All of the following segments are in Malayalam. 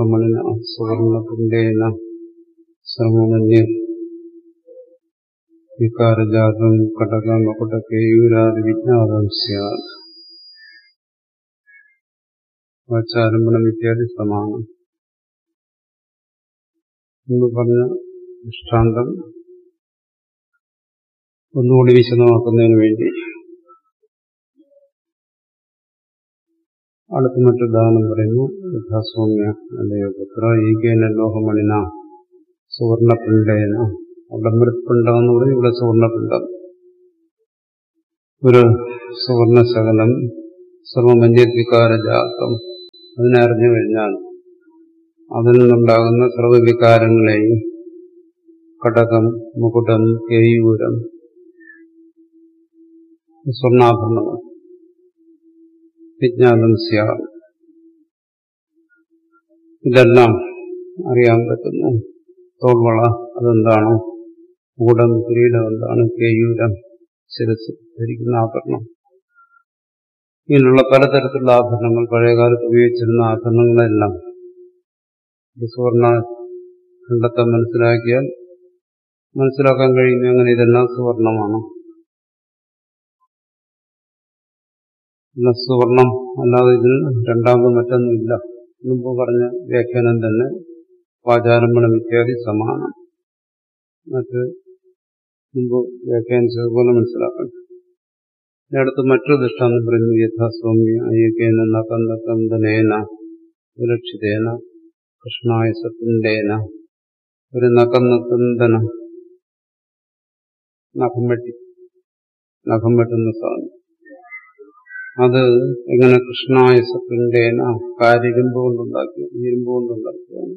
ലോഹമണിന സുവർണകുണ്ടേന സർവമന്യ വികാരജാതം കടകമകുടകേയൂരാദി വിജ്ഞാതം സ്യാത് വാചാരംഭണം ഇത്യാദി സമാനം എന്ന് പറഞ്ഞ ദൃഷ്ടാന്തം ഒന്നുകൂടി വിശദമാക്കുന്നതിന് വേണ്ടി അടുത്ത മറ്റൊരുദാഹരണം പറയുന്നു യഥാസ്വാമ്യ അല്ലയോ പുത്ര ഈകേന ലോഹമണിന സുവർണപിണ്ഡേന അവിടെ മൃത്പിണ്ഡം എന്ന് പറയും ഇവിടെ സുവർണപിണ്ഡം ഒരു സുവർണശകലം സർവമന്യദ്വികാരജാതം അതിനെ അറിഞ്ഞു കഴിഞ്ഞാൽ അതിൽ നിന്നുണ്ടാകുന്ന സർവവികാരങ്ങളെയും കടകം മുകുടം കേയൂരം സ്വർണ്ണാഭരണങ്ങൾ വിജ്ഞാനം സ്യാ ഇതെല്ലാം അറിയാൻ പറ്റുന്നു തോൾവള അതെന്താണ് കൂടം കിരീടം എന്താണ് കേയൂരം ശിരസ് ധരിക്കുന്ന ആഭരണം ഇങ്ങനെയുള്ള പലതരത്തിലുള്ള ആഭരണങ്ങൾ പഴയകാലത്ത് ഉപയോഗിച്ചിരുന്ന ആഭരണങ്ങളെല്ലാം സുവർണ ഖണ്ഡത്തെ മനസ്സിലാക്കിയാൽ മനസ്സിലാക്കാൻ കഴിയുന്നു അങ്ങനെ ഇതെല്ലാം സുവർണമാണ് സുവർണം അല്ലാതെ ഇതിൽ രണ്ടാമത് മറ്റൊന്നുമില്ല മുമ്പ് പറഞ്ഞ വ്യാഖ്യാനം തന്നെ വാചാരംഭണം ഇത്യാദി സമാനം മറ്റ് മുമ്പ് വ്യാഖ്യാനിച്ചതുപോലെ മനസ്സിലാക്കണം അടുത്ത് മറ്റൊരു ദൃഷ്ടാന്തം പറയുന്നു യഥാസ്വാമി അയ്യക്കേന നകന്തകന്തനേന സുരക്ഷിതേന കൃഷ്ണായ സത്യന്തേന ഒരു നകന്നതന്തനം നഖം വെട്ടി നഖം വെട്ടുന്ന സാധനം അത് എങ്ങനെ കൃഷ്ണായ സത്യന്തേന കാരിരുമ്പ് കൊണ്ടുണ്ടാക്കി ഇരുമ്പ് കൊണ്ടുണ്ടാക്കിയാണ്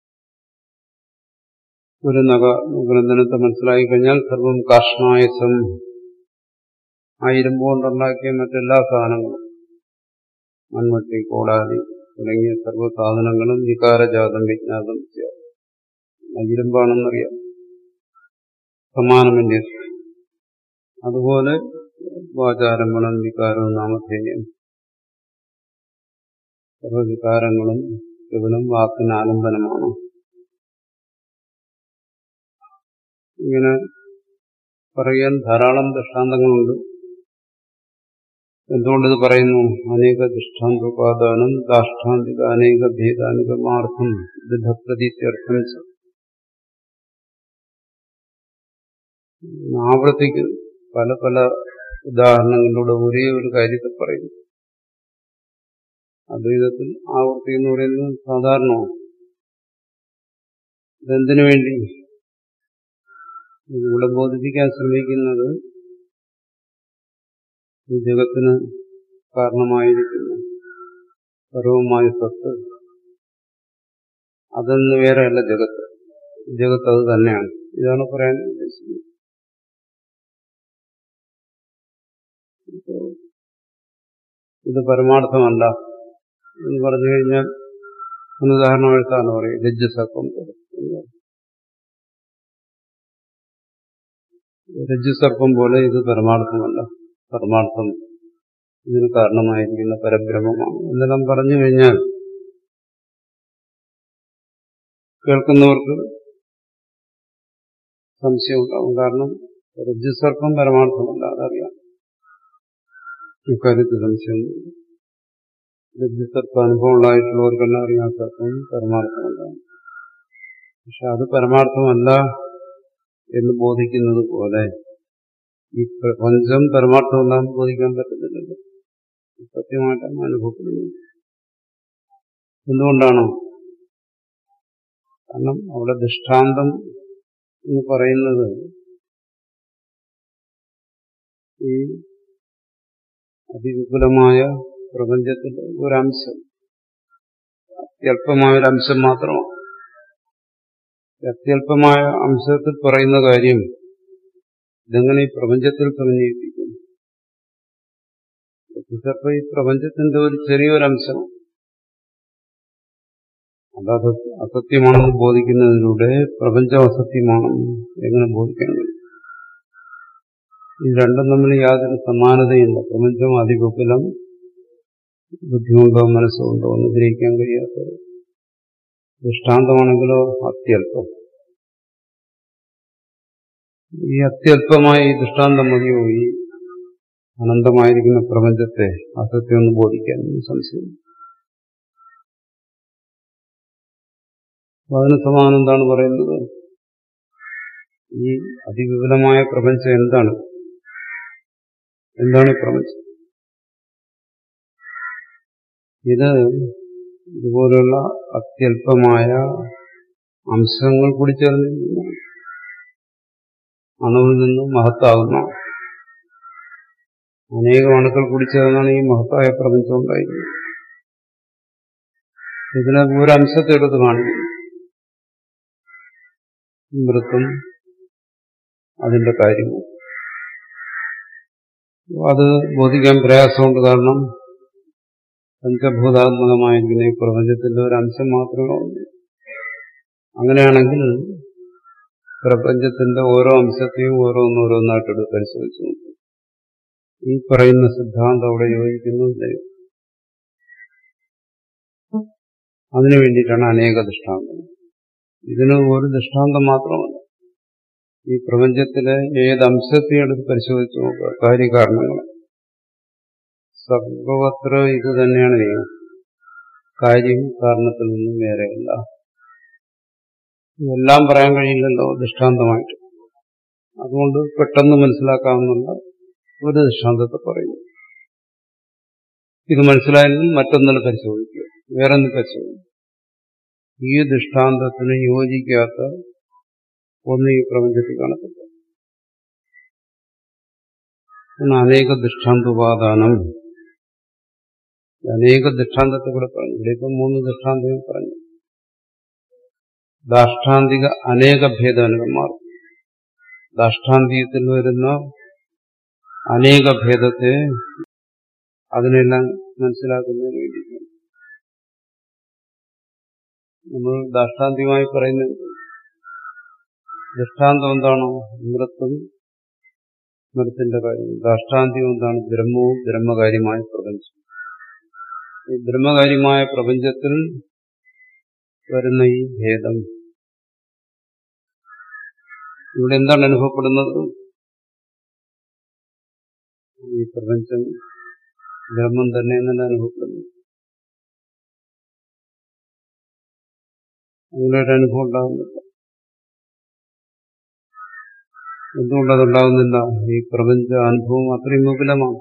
ഒരു നഖ ഗ്രന്ഥനത്തെ മനസ്സിലാക്കി കഴിഞ്ഞാൽ സർവം കാഷ്ണായസം ആ ഇരുമ്പ് കൊണ്ടുണ്ടാക്കിയ മറ്റെല്ലാ സാധനങ്ങളും മൺവട്ടി കോടാലി തുടങ്ങിയ സർവ്വ സാധനങ്ങളും വികാരജാതം വിജ്ഞാതം ഇരുമ്പാണെന്നറിയാം സമാനമിന്റെ അതുപോലെ വാചാരംഭണം വികാരവും നാമധേയം സർവവികാരങ്ങളും കേവലം വാക്കിന് ആലംബനമാണ് ഇങ്ങനെ പറയാൻ ധാരാളം ദൃഷ്ടാന്തങ്ങളുണ്ട് എന്തുകൊണ്ടിത് പറയുന്നു അനേക ദൃഷ്ടാന്തോപാദാനം ദാഷ്ടാന്തിക അനേക ഭേദാനുഗമാർത്ഥം ദൃഢപ്രതീത്യർത്ഥം ആവർത്തിക്കുന്നു പല പല ഉദാഹരണങ്ങളിലൂടെ ഒരേ ഒരു കാര്യത്തെ പറയുന്നു അദ്വൈതത്തിൽ ആവർത്തി എന്ന് പറയുന്നത് സാധാരണമാണ് ഇതെന്തിനു വേണ്ടി ഇവിടെ ബോധിപ്പിക്കാൻ ശ്രമിക്കുന്നത് ഈ ജഗത്തിന് കാരണമായിരിക്കുന്നു സർവമായ സത്ത് അതെന്ന് വേറെയല്ല ജഗത്ത് ജഗത്ത് അത് തന്നെയാണ് ഇതാണ് പറയാൻ ഉദ്ദേശിക്കുന്നത് ഇത് പരമാർത്ഥമല്ല എന്ന് പറഞ്ഞു കഴിഞ്ഞാൽ ഒരു ഉദാഹരണം എടുത്താണ് പറയും രജ്ജുസർപ്പം പോലെ രജ്ജുസർപ്പം പോലെ ഇത് പരമാർത്ഥമല്ല പരമാർത്ഥം ഇതിന് കാരണമായിരിക്കുന്ന പരബ്രഹ്മമാണ് എന്നെല്ലാം പറഞ്ഞു കഴിഞ്ഞാൽ കേൾക്കുന്നവർക്ക് സംശയമുണ്ടാവും കാരണം രജ്ജുസർപ്പം പരമാർത്ഥമല്ല അതറിയാം ഇക്കാര്യത്തിൽ സംശയമൊന്നും രജ്ജുസർപ്പ അനുഭവം ഉണ്ടായിട്ടുള്ളവർക്കെല്ലാം അറിയാം സർപ്പം പരമാർത്ഥമല്ല പക്ഷെ അത് പരമാർത്ഥമല്ല എന്ന് ബോധിക്കുന്നത് പോലെ ഈ പ്രപഞ്ചം പരമാർത്ഥമല്ലാന്ന് ബോധിക്കാൻ പറ്റുന്നില്ലല്ലോ സത്യമായിട്ടാണ് അനുഭവപ്പെടുന്നത് എന്തുകൊണ്ടാണ് കാരണം അവിടെ ദൃഷ്ടാന്തം എന്ന് പറയുന്നത് ഈ അതിവിപുലമായ പ്രപഞ്ചത്തിന്റെ ഒരംശം അത്യല്പമായ ഒരു അംശം മാത്രമാണ് അത്യല്പമായ അംശത്തിൽ പറയുന്ന കാര്യം ഇതെങ്ങനെ ഈ പ്രപഞ്ചത്തിൽ പറഞ്ഞിരിക്കും ചിലപ്പോൾ ഈ പ്രപഞ്ചത്തിന്റെ ഒരു ചെറിയൊരംശം അത് അസത്യമാണെന്ന് ബോധിക്കുന്നതിലൂടെ പ്രപഞ്ചം അസത്യമാണെന്ന് എങ്ങനെ ബോധിക്കാൻ കഴിയും ഇത് രണ്ടും തമ്മിൽ യാതൊരു സമാനതയില്ല പ്രപഞ്ചം അതിവിപുലം ബുദ്ധിമുണ്ടോ മനസ്സുണ്ടോ എന്ന് ഗ്രഹിക്കാൻ കഴിയാത്തത് ദൃഷ്ടാന്തമാണെങ്കിലോ അത്യല്പം ഈ അത്യല്പമായ ഈ ദൃഷ്ടാന്തം മതിയോ ഈ അനന്തമായിരിക്കുന്ന പ്രപഞ്ചത്തെ അസത്യം ഒന്ന് ബോധിക്കാൻ സംശയം അതിന് സമാനം എന്താണ് പറയുന്നത് ഈ അതിവിപുലമായ പ്രപഞ്ചം എന്താണ് എന്താണ് ഈ പ്രപഞ്ചം ഇത് ഇതുപോലുള്ള അത്യല്പമായ അംശങ്ങൾ കൂടി ചേർന്ന് അണുവിൽ നിന്നും മഹത്താകുന്ന അനേകം അണുക്കൾ കൂടി ചേർന്നാണ് ഈ മഹത്തായ പ്രപഞ്ചം ഉണ്ടായിരിക്കുന്നത് ഇതിനെ ഒരു അംശത്തെ എടുത്ത് കാണിക്കുന്നു മൃത്തും അതിന്റെ കാര്യവും അത് ബോധിക്കാൻ പ്രയാസമുണ്ട് കാരണം പഞ്ചഭൂതാത്മകമായിരിക്കുന്ന ഈ പ്രപഞ്ചത്തിന്റെ ഒരു അംശം മാത്രമേ ഉള്ളൂ അങ്ങനെയാണെങ്കിൽ പ്രപഞ്ചത്തിന്റെ ഓരോ അംശത്തെയും ഓരോന്നോരോന്നായിട്ട് പരിശോധിച്ചു നോക്കും ഈ പറയുന്ന സിദ്ധാന്തം അവിടെ യോജിക്കുന്നില്ല അതിനു വേണ്ടിയിട്ടാണ് അനേക ദൃഷ്ടാന്തങ്ങൾ ഇതിന് ഒരു ദൃഷ്ടാന്തം മാത്രമല്ല ഈ പ്രപഞ്ചത്തിലെ ഏത് അംശത്തെ എടുത്ത് പരിശോധിച്ച് നോക്കുക കാര്യകാരണങ്ങൾ സർവത്ര ഇത് തന്നെയാണ് നിയമം കാര്യം കാരണത്തിൽ നിന്നും വേറെയല്ല ഇതെല്ലാം പറയാൻ കഴിയില്ലല്ലോ ദൃഷ്ടാന്തമായിട്ട് അതുകൊണ്ട് പെട്ടെന്ന് മനസ്സിലാക്കാവുന്ന ഒരു ദൃഷ്ടാന്തത്തെ പറയുന്നു ഇത് മനസ്സിലായാലും മറ്റൊന്നിനെ പരിശോധിക്കുക വേറൊന്ന് പരിശോധിക്കുക ഈ ദൃഷ്ടാന്തത്തിന് യോജിക്കാത്ത ഒന്ന് ഈ പ്രപഞ്ചത്തിൽ കാണത്തില്ല അനേക ദൃഷ്ടാന്തോപാദാനം അനേക ദൃഷ്ടാന്തത്തെ കൂടെ പറഞ്ഞു ഇവിടെ ഇപ്പം മൂന്ന് ദൃഷ്ടാന്തങ്ങൾ പറഞ്ഞു ദാഷ്ടാന്തിക അനേക ഭേദാനുഗന്മാർ ദാഷ്ടാന്തികത്തിൽ വരുന്ന അനേക ഭേദത്തെ അതിനെല്ലാം മനസ്സിലാക്കുന്നതിന് വേണ്ടിയിട്ടാണ് നമ്മൾ ദാഷ്ടാന്തികമായി പറയുന്നത് ദൃഷ്ടാന്തം എന്താണോ മൃത്തും മൃത്തിന്റെ കാര്യം ദാഷ്ടാന്തികം എന്താണ് ബ്രഹ്മവും ബ്രഹ്മകാര്യമായ പ്രപഞ്ചം ഈ ബ്രഹ്മകാര്യമായ പ്രപഞ്ചത്തിൽ വരുന്ന ഈ ഭേദം ഇവിടെ എന്താണ് അനുഭവപ്പെടുന്നത് ഈ പ്രപഞ്ചം ബ്രഹ്മം തന്നെ എന്നല്ല അനുഭവപ്പെടുന്നു അങ്ങനെ ഒരു അനുഭവം ഉണ്ടാകുന്നില്ല എന്തുകൊണ്ടതുണ്ടാകുന്നില്ല ഈ പ്രപഞ്ച അനുഭവം അത്രയും വിപുലമാണ്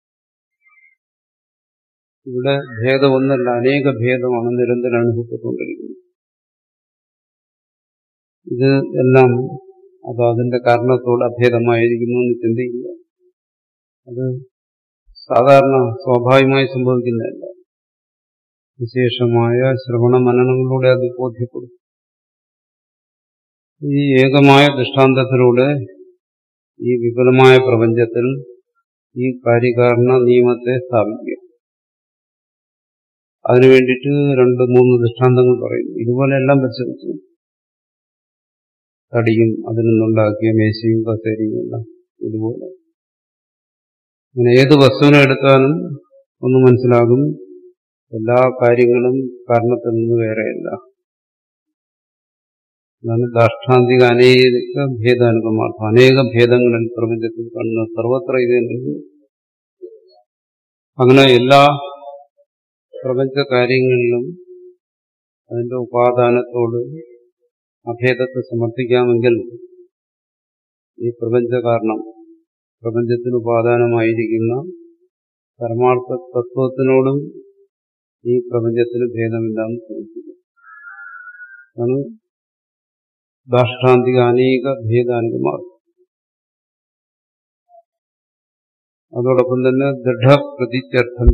ഇവിടെ ഭേദം ഒന്നല്ല അനേക ഭേദമാണ് നിരന്തരം അനുഭവപ്പെട്ടുകൊണ്ടിരിക്കുന്നത് ഇത് എല്ലാം അത് അതിന്റെ കാരണത്തോട് അഭേദമായിരിക്കുന്നു എന്ന് ചിന്തിക്കുക അത് സാധാരണ സ്വാഭാവികമായി സംഭവിക്കുന്നതല്ല വിശേഷമായ ശ്രവണ മനനങ്ങളിലൂടെ അത് ബോധ്യപ്പെടും ഈ ഏകമായ ദൃഷ്ടാന്തത്തിലൂടെ ഈ വിപുലമായ പ്രപഞ്ചത്തിൽ ഈ കാര്യകാരണ നിയമത്തെ സ്ഥാപിക്കുക അതിനു വേണ്ടിയിട്ട് രണ്ട് മൂന്ന് ദൃഷ്ടാന്തങ്ങൾ പറയുന്നു ഇതുപോലെ എല്ലാം പരിശോധിച്ചു തടിയും അതിൽ നിന്നുണ്ടാക്കിയ മേശയും കസേരയും എല്ലാം ഇതുപോലെ അങ്ങനെ ഏത് വസ്തുവിനെ എടുത്താലും ഒന്ന് മനസ്സിലാകും എല്ലാ കാര്യങ്ങളും കാരണത്തിൽ നിന്ന് വേറെയല്ല അതാണ് ദാഷ്ടാന്തിക അനേക ഭേദാനുഗമാർത്ഥം അനേക ഭേദങ്ങളിൽ പ്രപഞ്ചത്തിൽ കാണുന്ന സർവത്ര ഇത് അങ്ങനെ എല്ലാ പ്രപഞ്ച കാര്യങ്ങളിലും അതിന്റെ ഉപാദാനത്തോട് അഭേദത്തെ സമർത്ഥിക്കാമെങ്കിൽ ഈ പ്രപഞ്ച കാരണം പ്രപഞ്ചത്തിന് ഉപാദാനമായിരിക്കുന്ന പരമാർത്ഥ തത്വത്തിനോടും ഈ പ്രപഞ്ചത്തിന് ഭേദമില്ലാന്ന് ചോദിക്കുന്നു അതാണ് ദാഷ്ടാന്തിക അനേക ഭേദാനുമാർ അതോടൊപ്പം തന്നെ ദൃഢപ്രതിത്യർത്ഥം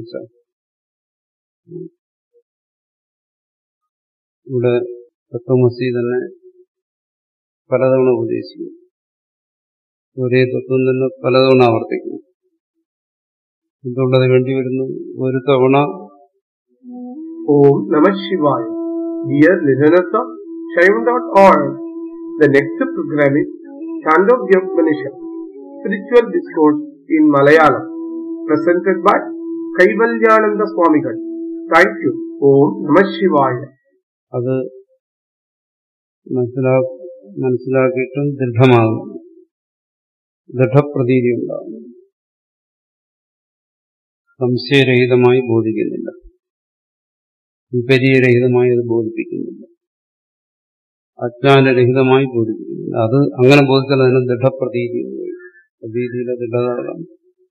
ഇവിടെ തത്വമസി തന്നെ പലതവണ ഉപദേശിക്കുന്നു ഒരേ തത്വം തന്നെ പലതവണ ആവർത്തിക്കുന്നു എന്തുകൊണ്ടത് വേണ്ടി വരുന്നു ഒരു തവണ Om Namah Shivaya. Dear listeners of Shaivan.org, the next program is Chandogya Spiritual Discourse in Malayalam, presented by Kaivalyananda Swamigal. Thank you. Om Namah Shivaya. അത് മനസ്സിലാ മനസ്സിലാക്കിയിട്ടും ദൃഢമാകുന്നു ദൃഢപ്രതീതി ഉണ്ടാകുന്നു സംശയരഹിതമായി ബോധിക്കുന്നില്ല വിപരീരഹിതമായി അത് ബോധിപ്പിക്കുന്നില്ല അജ്ഞാനരഹിതമായി ബോധിപ്പിക്കുന്നില്ല അത് അങ്ങനെ ബോധിച്ചാൽ അതിന് ദൃഢപ്രതീതി എന്ന് പറയും. പ്രതീതിയിലെ ദൃഢതകളാണ്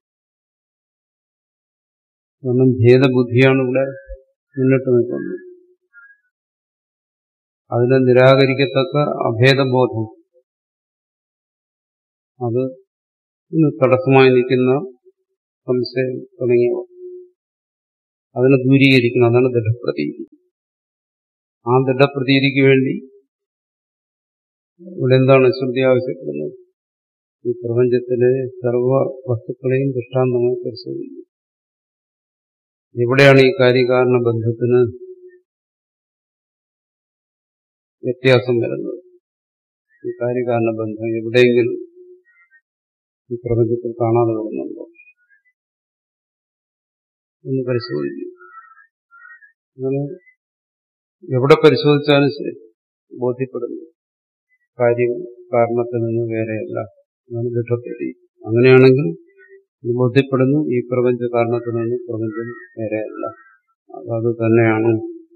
കാരണം ഭേദബുദ്ധിയാണ് ഇവിടെ മുന്നിട്ട് നിൽക്കുന്നത് അതിനെ നിരാകരിക്കത്തക്ക അഭേദബോധം അത് ഇന്ന് തടസ്സമായി നിൽക്കുന്ന സംശയം തുടങ്ങിയവ അതിനെ ദൂരീകരിക്കണം അതാണ് ദൃഢപ്രതീതി ആ ദൃഢപ്രതീതിക്ക് വേണ്ടി ഇവിടെ എന്താണ് ശ്രുതി ആവശ്യപ്പെടുന്നത് ഈ പ്രപഞ്ചത്തിലെ സർവ വസ്തുക്കളെയും ദൃഷ്ടാന്തമായി പരിശോധിക്കും എവിടെയാണ് ഈ കാര്യകാരണ ബന്ധത്തിന് വ്യത്യാസം വരുന്നത് ഈ കാര്യകാരണ ബന്ധം എവിടെയെങ്കിലും ഈ പ്രപഞ്ചത്തിൽ കാണാതെ വരുന്നുണ്ടോ എന്ന് പരിശോധിക്കും അങ്ങനെ എവിടെ പരിശോധിച്ചാലും ശരി ബോധ്യപ്പെടുന്നു കാര്യം കാരണത്തിൽ നിന്ന് വേറെയല്ല അതാണ് ദൃഢപ്രതി അങ്ങനെയാണെങ്കിൽ ഇത് ബോധ്യപ്പെടുന്നു ഈ പ്രപഞ്ച കാരണത്തിൽ നിന്ന് പ്രപഞ്ചം വേറെയല്ല അത് തന്നെയാണ്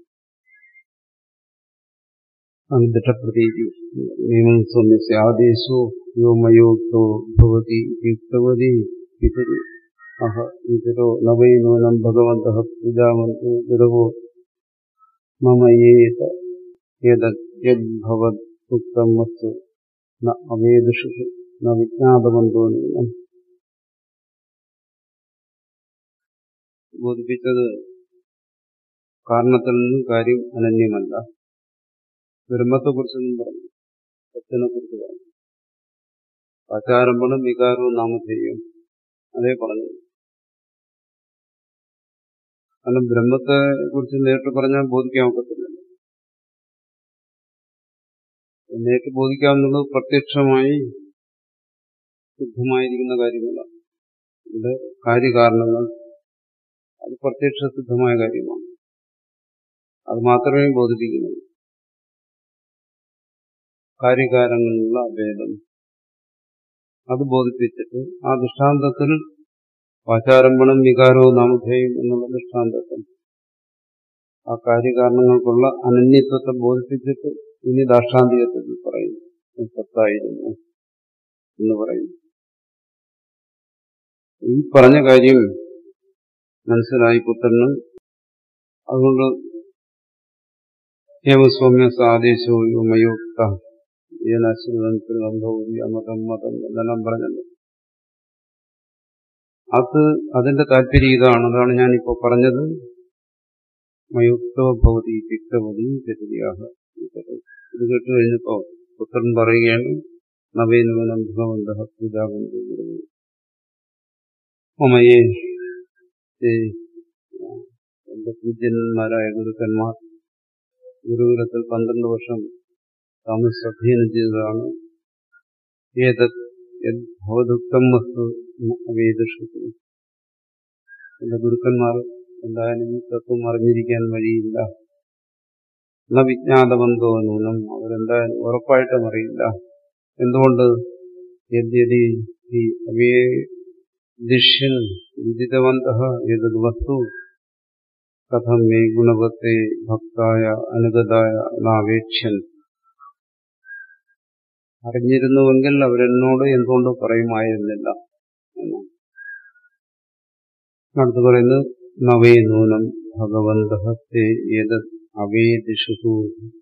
ദൃഢപ്രതീതി നിയമം സൗമ്യസ്യ ആദേശോ യോ മയോക്തോ ഭവതി യുക്തവതി പിതരി അഹ ഇതരോ നവൈ നൂനം ഭഗവന്ത പൂജാവന്തോ ദുരവോ മമ ഏത യദ്ഭവത് ഉക്തം വസ്തു ന അവേദുഷു ന വിജ്ഞാതവന്തോ നീനം ബോധിപ്പിച്ചത് കാരണത്തിൽ നിന്നും കാര്യം അനന്യമല്ല ബ്രഹ്മത്തെക്കുറിച്ചൊന്നും പറഞ്ഞു സത്തിനെ കുറിച്ച് പറഞ്ഞു ആചാരമ്പണം വികാരവും നാമധേയവും അതേ പറഞ്ഞു കാരണം ബ്രഹ്മത്തെ കുറിച്ച് നേരിട്ട് പറഞ്ഞാൽ ബോധിക്കാൻ ഒക്കത്തില്ല നേരിട്ട് ബോധിക്കാവുന്നത് പ്രത്യക്ഷമായി സിദ്ധമായിരിക്കുന്ന കാര്യങ്ങളാണ് ഇവിടെ കാര്യകാരണങ്ങൾ അത് പ്രത്യക്ഷ സിദ്ധമായ കാര്യമാണ് അത് മാത്രമേ ബോധിപ്പിക്കുന്നുള്ളൂ കാര്യകാരങ്ങളിലുള്ള അഭേദം അത് ബോധിപ്പിച്ചിട്ട് ആ ദൃഷ്ടാന്തത്തിൽ വാചാരംഭണം വികാരവും നാമധേയം എന്നുള്ള ദൃഷ്ടാന്തത്തിൽ ആ കാര്യകാരണങ്ങൾക്കുള്ള അനന്യത്വത്തെ ബോധിപ്പിച്ചിട്ട് ഇനി ദാഷ്ടാന്തികത്തിൽ പറയുന്നു സത്തായിരുന്നു എന്ന് പറയുന്നു ഈ പറഞ്ഞ കാര്യം മനസ്സിലായി പുത്രന് അതുകൊണ്ട് ഹേമസ്വാമ്യ ആദേശവും മയോക്ത ഈനാശ്രിതം അമതം മതം എന്നെല്ലാം പറഞ്ഞല്ലോ അത് അതിന്റെ താല്പര്യം ഇതാണ് അതാണ് ഞാനിപ്പോ പറഞ്ഞത് മയുക്തോ ഭവതി തിക്തവതി ചരിയാഹ ഇത് കേട്ട് കഴിഞ്ഞപ്പോ പുത്രൻ പറയുകയാണ് നവീനവനം ഭഗവന്ത പൂജാബന്ധു മമയെ എന്റെ പൂജ്യന്മാരായ ഗുരുക്കന്മാർ ഗുരുകുലത്തിൽ പന്ത്രണ്ട് വർഷം താമസിച്ച് അധ്യയനം ചെയ്തതാണ് ഏതത് ഭവദുക്തം വസ്തു വേദുഷത്തു എന്റെ ഗുരുക്കന്മാർ എന്തായാലും ഈ തത്വം അറിഞ്ഞിരിക്കാൻ വഴിയില്ല എന്ന വിജ്ഞാതബന്ധോ നൂനം അവരെന്തായാലും ഉറപ്പായിട്ടും അറിയില്ല എന്തുകൊണ്ട് യദ്യതി ഈ അവേദിഷ്യൻ വിദിതവന്ത ഏതത് വസ്തു കഥം മേ ഗുണവത്തെ ഭക്തായ അനുഗതായ നാവേക്ഷ്യൻ അറിഞ്ഞിരുന്നുവെങ്കിൽ അവരെന്നോട് എന്തുകൊണ്ട് പറയുമായിരുന്നില്ല എന്നാണ് അടുത്ത് പറയുന്നത് നവേ നൂനം ഭഗവന്തേ ഏതത് അവേദിഷു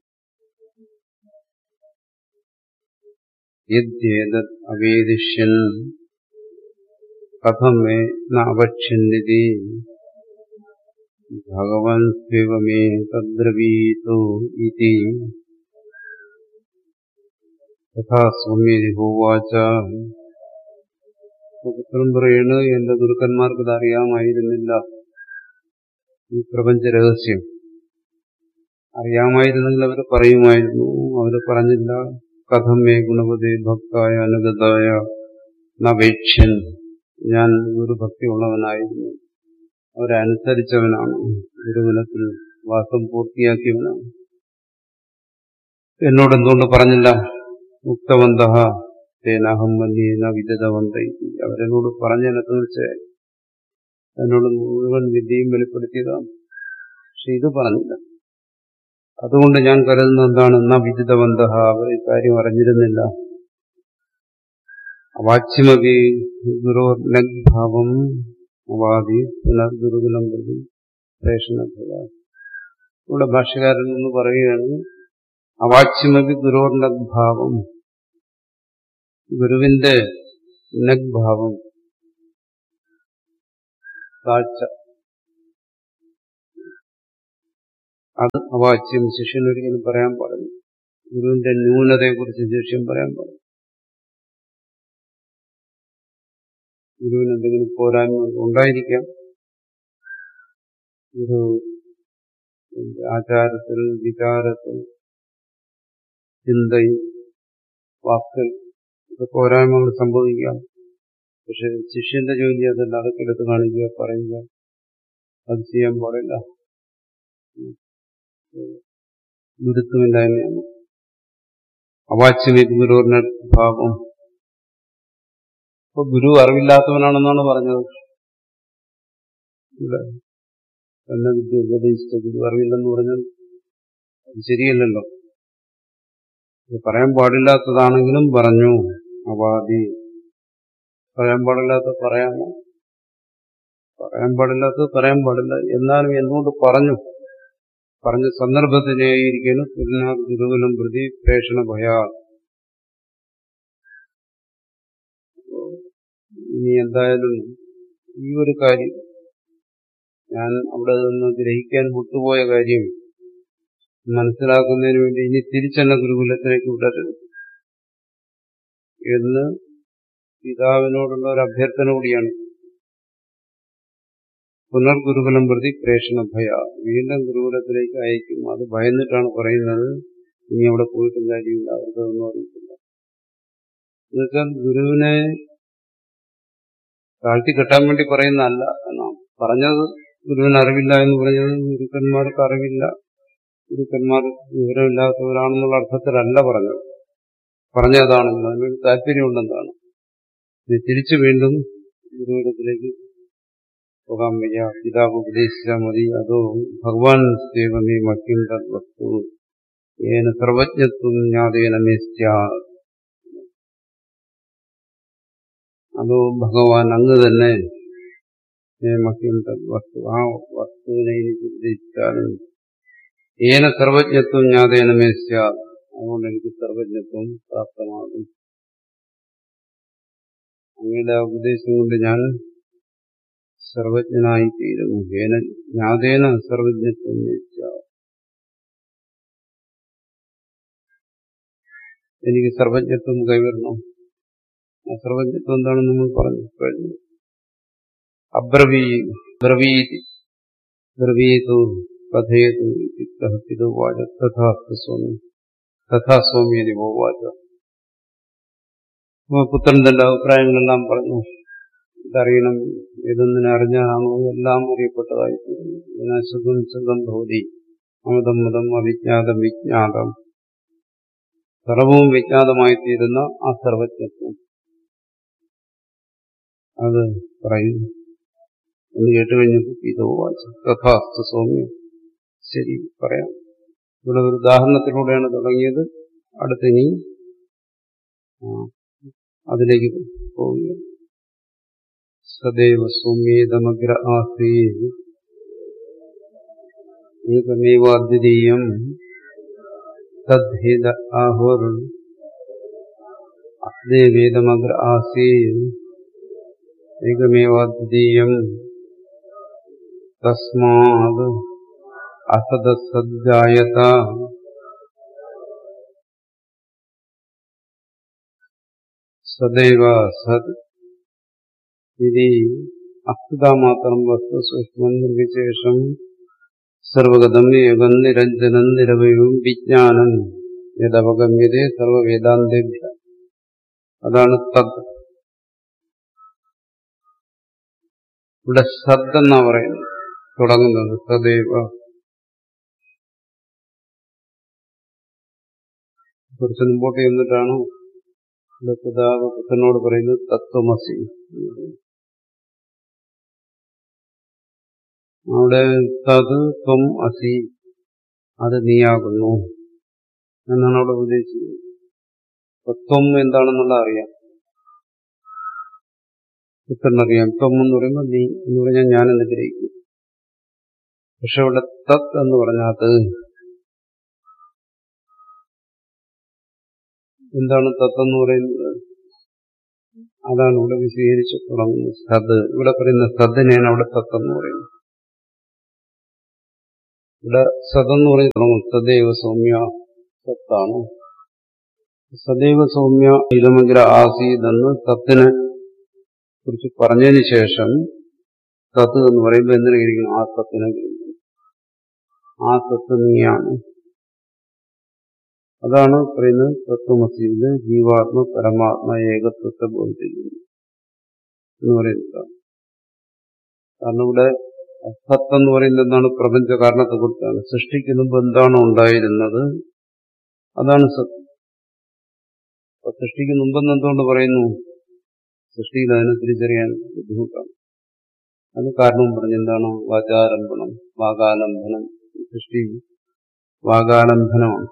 യദ്യേതത് അവേദിഷ്യൻ കഥം മേ നവക്ഷ്യന്നിതി ഭഗവൻ സ്വിവമേ തദ്രവീതോ ഇതി തഥാ സൗമ്യതി ഹോവാച പുത്രൻ പറയണ് എന്റെ ഗുരുക്കന്മാർക്ക് ഇത് അറിയാമായിരുന്നില്ല ഈ പ്രപഞ്ച രഹസ്യം അറിയാമായിരുന്നെങ്കിൽ അവർ പറയുമായിരുന്നു അവർ പറഞ്ഞില്ല കഥമേ ഗുണപതി ഭക്തായ അനുഗതായ നവേക്ഷ്യൻ ഞാൻ ഗുരുഭക്തിയുള്ളവനായിരുന്നു അവരെ അനുസരിച്ചവനാണ് ഗുരുകുലത്തിൽ വാസം പൂർത്തിയാക്കിയവനാണ് എന്നോട് എന്തുകൊണ്ട് പറഞ്ഞില്ല മുക്തവന്ത തേനാഹം മന്യേന വിദതവന്ത അവരെന്നോട് പറഞ്ഞതിനെ തീർച്ചയായും എന്നോട് മുഴുവൻ വിദ്യയും വെളിപ്പെടുത്തിയതാണ് പക്ഷെ ഇത് പറഞ്ഞില്ല അതുകൊണ്ട് ഞാൻ കരുതുന്ന എന്താണ് എന്നാ വിദിതവന്ത അവർ ഇക്കാര്യം അറിഞ്ഞിരുന്നില്ല അവാച്യമപി ഗുരോർലഗ്ഭാവം അവാദി പുനർഗുരുകുലം പ്രതി പ്രേഷണഭയ ഇവിടെ ഭാഷകാരൻ എന്ന് പറയുകയാണ് അവാച്യമപി ഗുരോർലഗ്ഭാവം ഗുരുവിന്റെ നഗ്ഭാവം താഴ്ച അത് അവാച്യം ശിഷ്യൻ ഒരിക്കലും പറയാൻ പാടില്ല ഗുരുവിന്റെ ന്യൂനതയെക്കുറിച്ച് ശിഷ്യൻ പറയാൻ പാടില്ല ഗുരുവിന് എന്തെങ്കിലും പോരായ്മ ഉണ്ടായിരിക്കാം ഗുരു ആചാരത്തിൽ വികാരത്തിൽ ചിന്തയിൽ വാക്കിൽ ഇത് പോരായ്മകൾ സംഭവിക്കാം പക്ഷെ ശിഷ്യന്റെ ജോലി അതല്ല അതൊക്കെ എടുത്ത് കാണിക്കുക പറയുക അത് ചെയ്യാൻ പാടില്ല ഗുരുത്വമില്ലായ്മയാണ് അവാച്യമി ഗുരുവിന്റെ ഭാവം ഇപ്പൊ ഗുരു അറിവില്ലാത്തവനാണെന്നാണ് പറഞ്ഞത് ഇവിടെ എന്നെ വിദ്യ ഉപദേശിച്ച ഗുരു അറിവില്ലെന്ന് പറഞ്ഞത് അത് ശരിയല്ലല്ലോ ഇത് പറയാൻ പാടില്ലാത്തതാണെങ്കിലും പറഞ്ഞു അവാദി പറയാൻ പാടില്ലാത്ത പറയാമോ പറയാൻ പാടില്ലാത്തത് പറയാൻ പാടില്ല എന്നാലും എന്തുകൊണ്ട് പറഞ്ഞു പറഞ്ഞ സന്ദർഭത്തിനായിരിക്കുന്നു പുനഃ ഗുരുകുലം പ്രതി പ്രേഷണ ഭയാ ഇനി എന്തായാലും ഈ ഒരു കാര്യം ഞാൻ അവിടെ നിന്ന് ഗ്രഹിക്കാൻ വിട്ടുപോയ കാര്യം മനസ്സിലാക്കുന്നതിന് വേണ്ടി ഇനി തിരിച്ചെന്നെ ഗുരുകുലത്തിലേക്ക് വിടരുത് എന്ന് പിതാവിനോടുള്ള ഒരു അഭ്യർത്ഥന കൂടിയാണ് പുനർഗുരുകുലം പ്രതി പ്രേഷണ ഭയ വീണ്ടും ഗുരുകുലത്തിലേക്ക് അയക്കും അത് ഭയന്നിട്ടാണ് പറയുന്നത് ഇനി അവിടെ പോയിട്ടും കാര്യമില്ല അവർക്കതൊന്നും അറിയത്തില്ല എന്നുവെച്ചാൽ ഗുരുവിനെ താഴ്ത്തി കെട്ടാൻ വേണ്ടി പറയുന്നതല്ല എന്നാണ് പറഞ്ഞത് ഗുരുവിന് അറിവില്ല എന്ന് പറഞ്ഞത് ഗുരുക്കന്മാർക്ക് അറിവില്ല ഗുരുക്കന്മാർ വിവരമില്ലാത്തവരാണെന്നുള്ള അർത്ഥത്തിലല്ല പറഞ്ഞത് പറഞ്ഞതാണ് അതിനൊരു താല്പര്യമുണ്ടെന്നാണ് ഇനി തിരിച്ചു വീണ്ടും ഗുരുവിടത്തിലേക്ക് പോകാൻ വയ്യ പിതാവ് ഉപദേശിച്ചാൽ മതി അതോ ഭഗവാൻ സേവമേ മക്യം തത് വസ്തു ഏന സർവജ്ഞത്വം ജ്ഞാതേന മേസ്യ അതോ ഭഗവാൻ അങ്ങ് തന്നെ മക്യം തത് വസ്തു ആ വസ്തുവിനെ എനിക്ക് ഉപദേശിച്ചാലും ഏന സർവജ്ഞത്വം ജ്ഞാതേന മേസ്യ അതുകൊണ്ട് എനിക്ക് സർവജ്ഞത്വം പ്രാപ്തമാകും അങ്ങയുടെ ഉപദേശം കൊണ്ട് ഞാൻ സർവജ്ഞനായി തീരുന്നു ഏന ജ്ഞാതേന സർവജ്ഞത്വം മേസ്യ എനിക്ക് സർവജ്ഞത്വം കൈവരണം ആ സർവജ്ഞത്വം എന്താണെന്ന് നമ്മൾ പറഞ്ഞു കഴിഞ്ഞു അബ്രവീ ബ്രവീതി ബ്രവീതു കഥയതു ഇത്തു വാച തഥാസ്തു സ്വാമി തഥാ സ്വാമി എന്ന് വാച പുത്രൻ തന്റെ അഭിപ്രായങ്ങളെല്ലാം പറഞ്ഞു ഇതറിയണം ഏതൊന്നിനെ അറിഞ്ഞാണോ എല്ലാം അറിയപ്പെട്ടതായി തീരുന്നു ഇതിനാ സുഖം സുഖം ഭൂതി അമതം മതം അവിജ്ഞാതം വിജ്ഞാതം സർവവും വിജ്ഞാതമായി തീരുന്ന ആ സർവജ്ഞത്വം അത് പറയുന്നു എന്ന് കേട്ട് കഴിഞ്ഞപ്പോൾ ഇതോ വായിച്ചു തഥാസ്തു സൗമ്യം ശരി പറയാം ഇവിടെ ഒരു ഉദാഹരണത്തിലൂടെയാണ് തുടങ്ങിയത് അടുത്തിനി അതിലേക്ക് പോവുക സദൈവ സൗമ്യേതമഗ്ര ആസീ ഏകമേവാദ്വിതീയം തദ്ഭേദ ആഹുർ അസ്ദേവേദമഗ്ര ആസീ ഏകമേവാദ്വിതീയം തസ്മാത് അസദസജ്ജായത സദൈവ സത് ഇതി അസ്തുതാമാത്രം വസ്തു സൂക്ഷ്മം നിർവിശേഷം സർവഗതം ഏകം നിരഞ്ജനം നിരവയവും വിജ്ഞാനം യഥവഗമ്യതേ സർവവേദാന്തേഭ്യ അതാണ് തത് ഇവിടെ സദ് എന്നാ പറയുന്നത് തുടങ്ങുന്നത് സദൈവ കുറച്ച് മുമ്പോട്ട് ചെന്നിട്ടാണ് ഇവിടെ പിതാവ് പുത്രനോട് പറയുന്നത് തത്വമസി അവിടെ തത് ത്വം അസി അത് നീയാകുന്നു എന്നാണ് അവിടെ ഉദ്ദേശിച്ചത് തത്വം എന്താണെന്നുള്ള അറിയാം പുത്രനറിയാം ത്വം എന്ന് പറയുമ്പോൾ നീ എന്ന് പറഞ്ഞാൽ ഞാൻ എന്ന് ഗ്രഹിക്കും പക്ഷെ അവിടെ തത് എന്ന് പറഞ്ഞാൽ അത് എന്താണ് തത്ത് എന്ന് പറയുന്നത് അതാണ് ഇവിടെ വിശദീകരിച്ച് തുടങ്ങുന്നത് സത് ഇവിടെ പറയുന്ന സദിനെയാണ് അവിടെ തത്തെന്ന് പറയുന്നത് ഇവിടെ സതെന്ന് പറഞ്ഞ് തുടങ്ങും സദൈവ സൗമ്യ സത്താണ് സദൈവ സൗമ്യ ഇതമഗ്ര ആസീതെന്ന് തത്തിനെ കുറിച്ച് പറഞ്ഞതിന് ശേഷം തത്ത് എന്ന് പറയുമ്പോൾ എന്തിനു ഗ്രഹിക്കണം ആ തത്തിനെ ഗ്രഹിക്കണം ആ തത്ത് നീയാണ് അതാണ് പറയുന്നത് തത്വമസിയില് ജീവാത്മ പരമാത്മ ഏകത്വത്തെ ബോധിപ്പിക്കുന്നു എന്ന് പറയുന്നത് കാരണം ഇവിടെ സത്ത് എന്ന് പറയുന്നത് എന്താണ് പ്രപഞ്ച കാരണത്തെ കുറിച്ചാണ് സൃഷ്ടിക്ക് മുമ്പ് എന്താണോ ഉണ്ടായിരുന്നത് അതാണ് സത്ത് അപ്പൊ സൃഷ്ടിക്ക് മുമ്പെന്ന് എന്തുകൊണ്ട് പറയുന്നു സൃഷ്ടിയിൽ അതിനെ തിരിച്ചറിയാൻ ബുദ്ധിമുട്ടാണ് അതിന് കാരണവും പറഞ്ഞെന്താണ് വാചാരംഭണം വാകാലംബനം സൃഷ്ടി വാകാലംബനമാണ്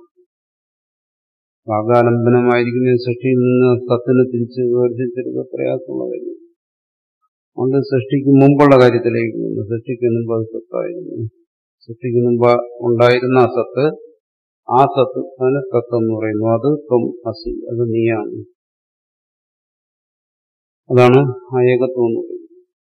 വാകാലംബനമായിരിക്കുന്ന സൃഷ്ടിയിൽ നിന്ന് സത്തിനെ തിരിച്ച് വേർതിരിച്ചെടുക്കുക പ്രയാസമുള്ള കാര്യം അതുകൊണ്ട് സൃഷ്ടിക്ക് മുമ്പുള്ള കാര്യത്തിലേക്ക് പോകുന്നു സൃഷ്ടിക്ക് മുമ്പ് അത് സത്തായിരുന്നു സൃഷ്ടിക്ക് മുമ്പ് ഉണ്ടായിരുന്ന ആ സത്ത് ആ സത്ത് അതിന് സത്ത് എന്ന് പറയുന്നു അത് ത്വം അസി അത് നീയാണ് അതാണ് ആ ഏകത്വം എന്ന് പറയുന്നത്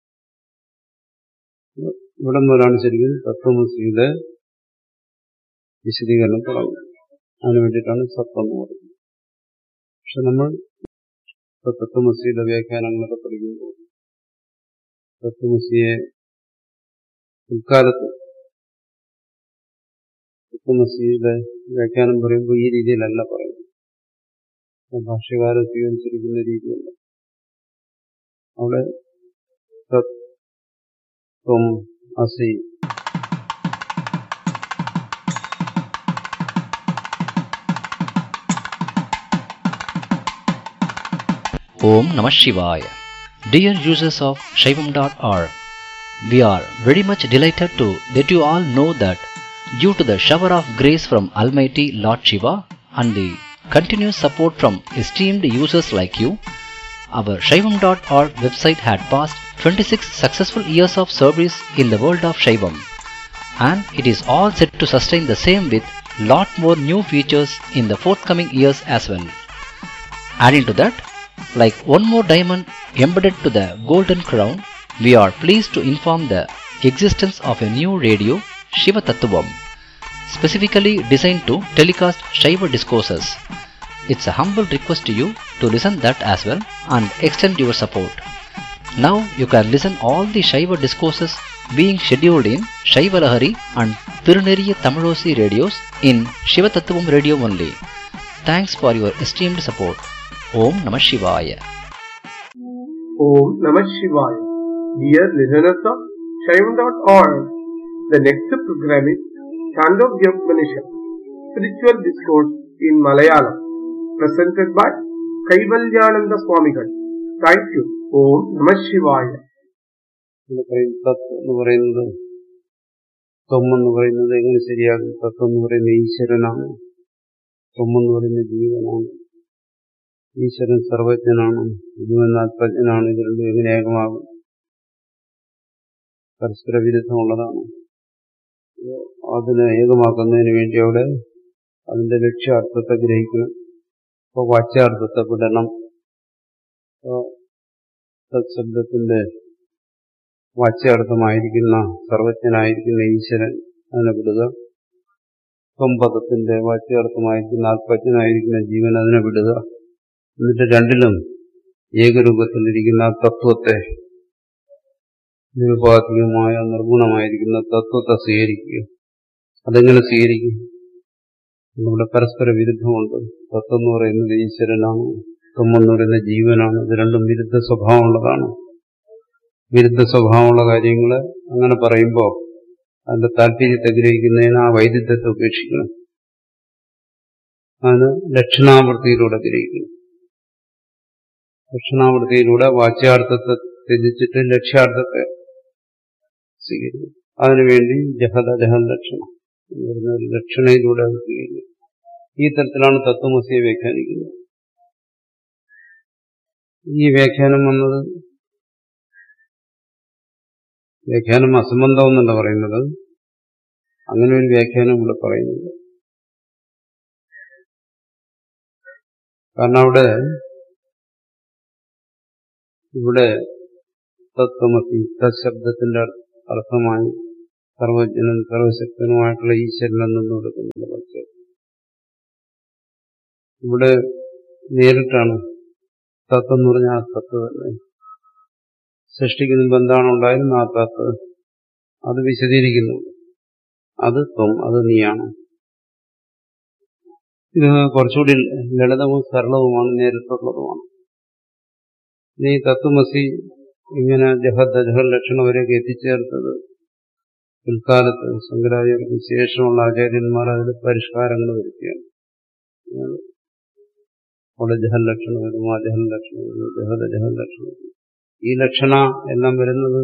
ഇവിടെ നിന്നൊരാണ് ശരിക്കും തത്വമസിയുടെ വിശദീകരണം തുടങ്ങുന്നത് അതിനു വേണ്ടിയിട്ടാണ് സത്വം എന്ന് പറയുന്നത് പക്ഷെ നമ്മൾ തത്വമസിയുടെ വ്യാഖ്യാനങ്ങളൊക്കെ പഠിക്കുമ്പോൾ തത്വമസിയെ പിൽക്കാലത്ത് തത്വമസിയുടെ വ്യാഖ്യാനം പറയുമ്പോൾ ഈ രീതിയിലല്ല പറയുന്നത് ഭാഷ്യകാരൻ സ്വീകരിച്ചിരിക്കുന്ന രീതിയല്ല അവിടെ തത്വം അസി Om Namah Shivaya. Dear users of Shaivam.org, we are very much delighted to let you all know that due to the shower of grace from Almighty Lord Shiva and the continuous support from esteemed users like you, our Shaivam.org website had passed 26 successful years of service in the world of Shaivam and it is all set to sustain the same with lot more new features in the forthcoming years as well. Adding to that, like one more diamond embedded to the golden crown, we are pleased to inform the existence of a new radio, Shiva Tattvam, specifically designed to telecast Shiva discourses. It's a humble request to you to listen that as well and extend your support. Now you can listen all the Shiva discourses being scheduled in Shiva Lahari and Tiruneriya Tamilosi radios in Shiva Tattvam radio only. Thanks for your esteemed support. Om Namah Shivaya. Om Namah Shivaya. Dear listeners of Shaivam.org, the next program is Chandogya Spiritual Discourse in Malayalam, presented by Kaivalyananda Swamigal. Thank you. Om Namah Shivaya. എന്ന് പറയും തത്ത് എന്ന് പറയുന്നത് ത്വം എന്ന് പറയുന്നത് എങ്ങനെ ശരിയാകും തത്വം എന്ന് പറയുന്നത് ഈശ്വരനാണ് ത്വം എന്ന് പറയുന്നത് ജീവനാണ് ഈശ്വരൻ സർവജ്ഞനാണ് ജീവൻ ആത്മജ്ഞനാണ് ഇത് രണ്ടും എങ്ങനെ ഏകമാകും പരസ്പര വിരുദ്ധമുള്ളതാണ് അതിനെ ഏകമാക്കുന്നതിന് വേണ്ടി അവിടെ അതിന്റെ ലക്ഷ്യാർത്ഥത്തെ ഗ്രഹിക്കണം അപ്പോൾ വാച്യാർത്ഥത്തെ വിടണം തത്ശബ്ദത്തിന്റെ വാച്യാർത്ഥമായിരിക്കുന്ന സർവജ്ഞനായിരിക്കുന്ന ഈശ്വരൻ അതിനെ വിടുക സ്വമ്പദത്തിന്റെ വാച്യാർത്ഥമായിരിക്കുന്ന ആത്മജ്ഞനായിരിക്കുന്ന ജീവൻ അതിനെ വിടുക എന്നിട്ട് രണ്ടിലും ഏകരൂപത്തിലിരിക്കുന്ന ആ തത്വത്തെ നിരുപാധികമായ നിർഗുണമായിരിക്കുന്ന തത്വത്തെ സ്വീകരിക്കുക അതെങ്ങനെ സ്വീകരിക്കും നമ്മുടെ പരസ്പര വിരുദ്ധമുണ്ട് തത്വം എന്ന് പറയുന്നത് ഈശ്വരനാണ് ത്വം എന്ന് പറയുന്നത് ജീവനാണ് ഇത് രണ്ടും വിരുദ്ധ സ്വഭാവമുള്ളതാണ് വിരുദ്ധ സ്വഭാവമുള്ള കാര്യങ്ങളെ അങ്ങനെ പറയുമ്പോൾ അതിന്റെ താല്പര്യത്തെ ഗ്രഹിക്കുന്നതിന് ആ വൈരുദ്ധ്യത്തെ ഉപേക്ഷിക്കണം അതിന് ദക്ഷിണാവൃത്തിയിലൂടെ ഗ്രഹിക്കുന്നു ദക്ഷിണാവൃത്തിയിലൂടെ വാച്യാർത്ഥത്തെ ത്യജിച്ചിട്ട് ലക്ഷ്യാർത്ഥത്തെ സ്വീകരിക്കുന്നു അതിനുവേണ്ടി ജഹദ ജഹൽ ലക്ഷണം എന്ന് പറയുന്ന ഒരു ലക്ഷണയിലൂടെ അത് സ്വീകരിക്കുന്നു ഈ തരത്തിലാണ് തത്വമസിയെ വ്യാഖ്യാനിക്കുന്നത് ഈ വ്യാഖ്യാനം വന്നത് വ്യാഖ്യാനം അസംബന്ധം എന്നല്ല പറയുന്നത് അങ്ങനെ ഒരു വ്യാഖ്യാനം ഇവിടെ പറയുന്നില്ല കാരണം അവിടെ ഇവിടെ തത്വമസി തശബ്ദത്തിന്റെ അർത്ഥമായി സർവജ്ഞനും സർവശക്തനുമായിട്ടുള്ള ഈശ്വരൻ നിന്ന് കൊടുക്കുന്നുണ്ട് പക്ഷേ ഇവിടെ നേരിട്ടാണ് തത്വം എന്ന് പറഞ്ഞാൽ ആ തത്വം തന്നെ സൃഷ്ടിക്ക് മുമ്പ് എന്താണ് ഉണ്ടായിരുന്നത് ആ തത്വം അത് വിശദീകരിക്കുന്നു അത് ത്വം അത് നീയാണ് ഇത് കുറച്ചുകൂടി ലളിതവും സരളവുമാണ് നേരിട്ടുള്ളതുമാണ് നീ തത്വമസി ഇങ്ങനെ ജഹദ് ജഹൽ ലക്ഷണം വരെയൊക്കെ എത്തിച്ചേർത്തത് പിൽക്കാലത്ത് ശങ്കരാചാര്യർക്ക് ശേഷമുള്ള ആചാര്യന്മാർ അതിൽ പരിഷ്കാരങ്ങൾ വരുത്തിയാണ് അവിടെ ജഹൽ ലക്ഷണം വരും ആ ജഹൽ ലക്ഷണം വരും ജഹദ ജഹൽ ലക്ഷണം വരും ഈ ലക്ഷണ എല്ലാം വരുന്നത്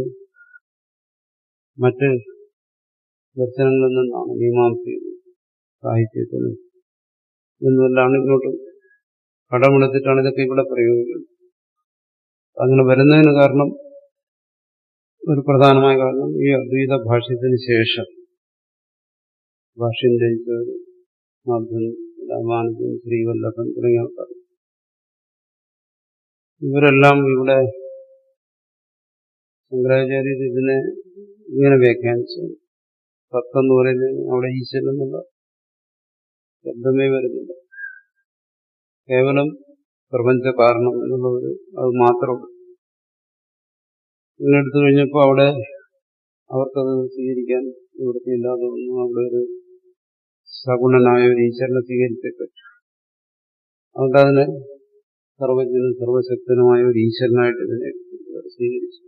മറ്റ് ദർശനങ്ങളിൽ നിന്നാണ് മീമാംസയിൽ സാഹിത്യത്തിനും എന്നെല്ലാം ഇങ്ങോട്ട് കടമെടുത്തിട്ടാണ് ഇതൊക്കെ ഇവിടെ പ്രയോഗിക്കുന്നത് അങ്ങനെ വരുന്നതിന് കാരണം ഒരു പ്രധാനമായ കാരണം ഈ അദ്വൈത ഭാഷ്യത്തിന് ശേഷം ഭാഷ്യം ജയിച്ചവർ മാധവൻ രാമാനുജൻ ശ്രീവല്ലഭൻ തുടങ്ങിയ ആൾക്കാർ ഇവരെല്ലാം ഇവിടെ ശങ്കരാചാര്യർ ഇതിനെ ഇങ്ങനെ വ്യാഖ്യാനിച്ചു സത്യം എന്ന് പറയുന്നത് അവിടെ ഈശ്വരൻ എന്നുള്ള ശബ്ദമേ വരുന്നില്ല കേവലം പ്രപഞ്ച കാരണം എന്നുള്ളത് അത് മാത്രം ഇങ്ങനെ എടുത്തു കഴിഞ്ഞപ്പോൾ അവിടെ അവർക്കത് സ്വീകരിക്കാൻ നിവൃത്തിയില്ലാതെ വന്നു അവിടെ ഒരു സഗുണനായ ഒരു ഈശ്വരനെ സ്വീകരിച്ചിട്ട് അതുകൊണ്ട് അതിനെ സർവജ്ഞനും സർവശക്തനുമായ ഒരു ഈശ്വരനായിട്ട് ഇതിനെ സ്വീകരിച്ചു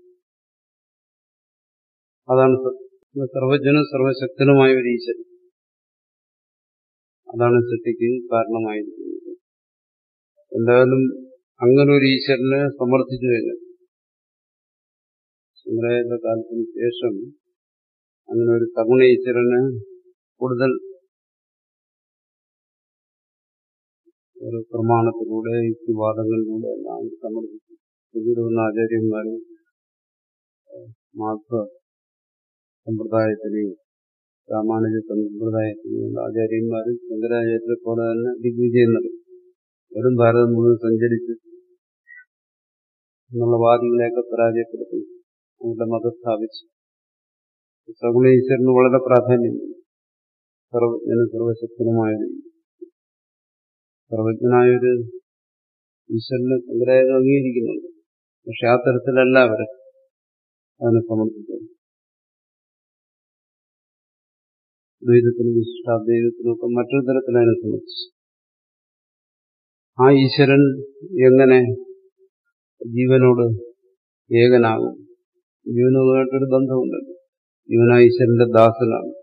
അതാണ് സർവജ്ഞനും സർവശക്തനുമായ ഒരു ഈശ്വരൻ അതാണ് സൃഷ്ടിക്ക് കാരണമായിരിക്കുന്നത് എന്തായാലും അങ്ങനെ ഒരു ഈശ്വരനെ സമർത്ഥിച്ചു കഴിഞ്ഞു ശങ്കരാചാര്യ കാലത്തിന് ശേഷം അങ്ങനെ ഒരു സഗുണ ഈശ്വരന് കൂടുതൽ ഒരു പ്രമാണത്തിലൂടെ യുക്തിവാദങ്ങളിലൂടെ എല്ലാം സമർപ്പിച്ചു പിന്നീട് വന്ന ആചാര്യന്മാരും മാത്ര സമ്പ്രദായത്തിലെയും രാമാനുജ സമ്പ്രദായത്തിലെയും ആചാര്യന്മാരും ശങ്കരാചാര്യരെ പോലെ തന്നെ ദിഗ്വിജയം നടത്തി വെറും ഭാരതം മുഴുവൻ സഞ്ചരിച്ച് എന്നുള്ള വാദികളെയൊക്കെ പരാജയപ്പെടുത്തി അവരുടെ മതം സ്ഥാപിച്ചു സഗുണ ഈശ്വരന് വളരെ പ്രാധാന്യം സർവജ്ഞനും സർവശക്തനുമായ സർവജ്ഞനായൊരു ഈശ്വരനെ ശങ്കരാചാര്യ അംഗീകരിക്കുന്നുണ്ട് പക്ഷെ ആ തരത്തിലല്ല അവര് അതിനെ സമർപ്പിച്ചത് ദ്വൈതത്തിനും വിശിഷ്ടാദ്വൈതത്തിനും ഒക്കെ മറ്റൊരു തരത്തിൽ അതിനെ സമർപ്പിച്ചു ആ ഈശ്വരൻ എങ്ങനെ ജീവനോട് ഏകനാകും ജീവനുമായിട്ടൊരു ബന്ധമുണ്ടല്ലോ ജീവന ഈശ്വരന്റെ ദാസനാണ്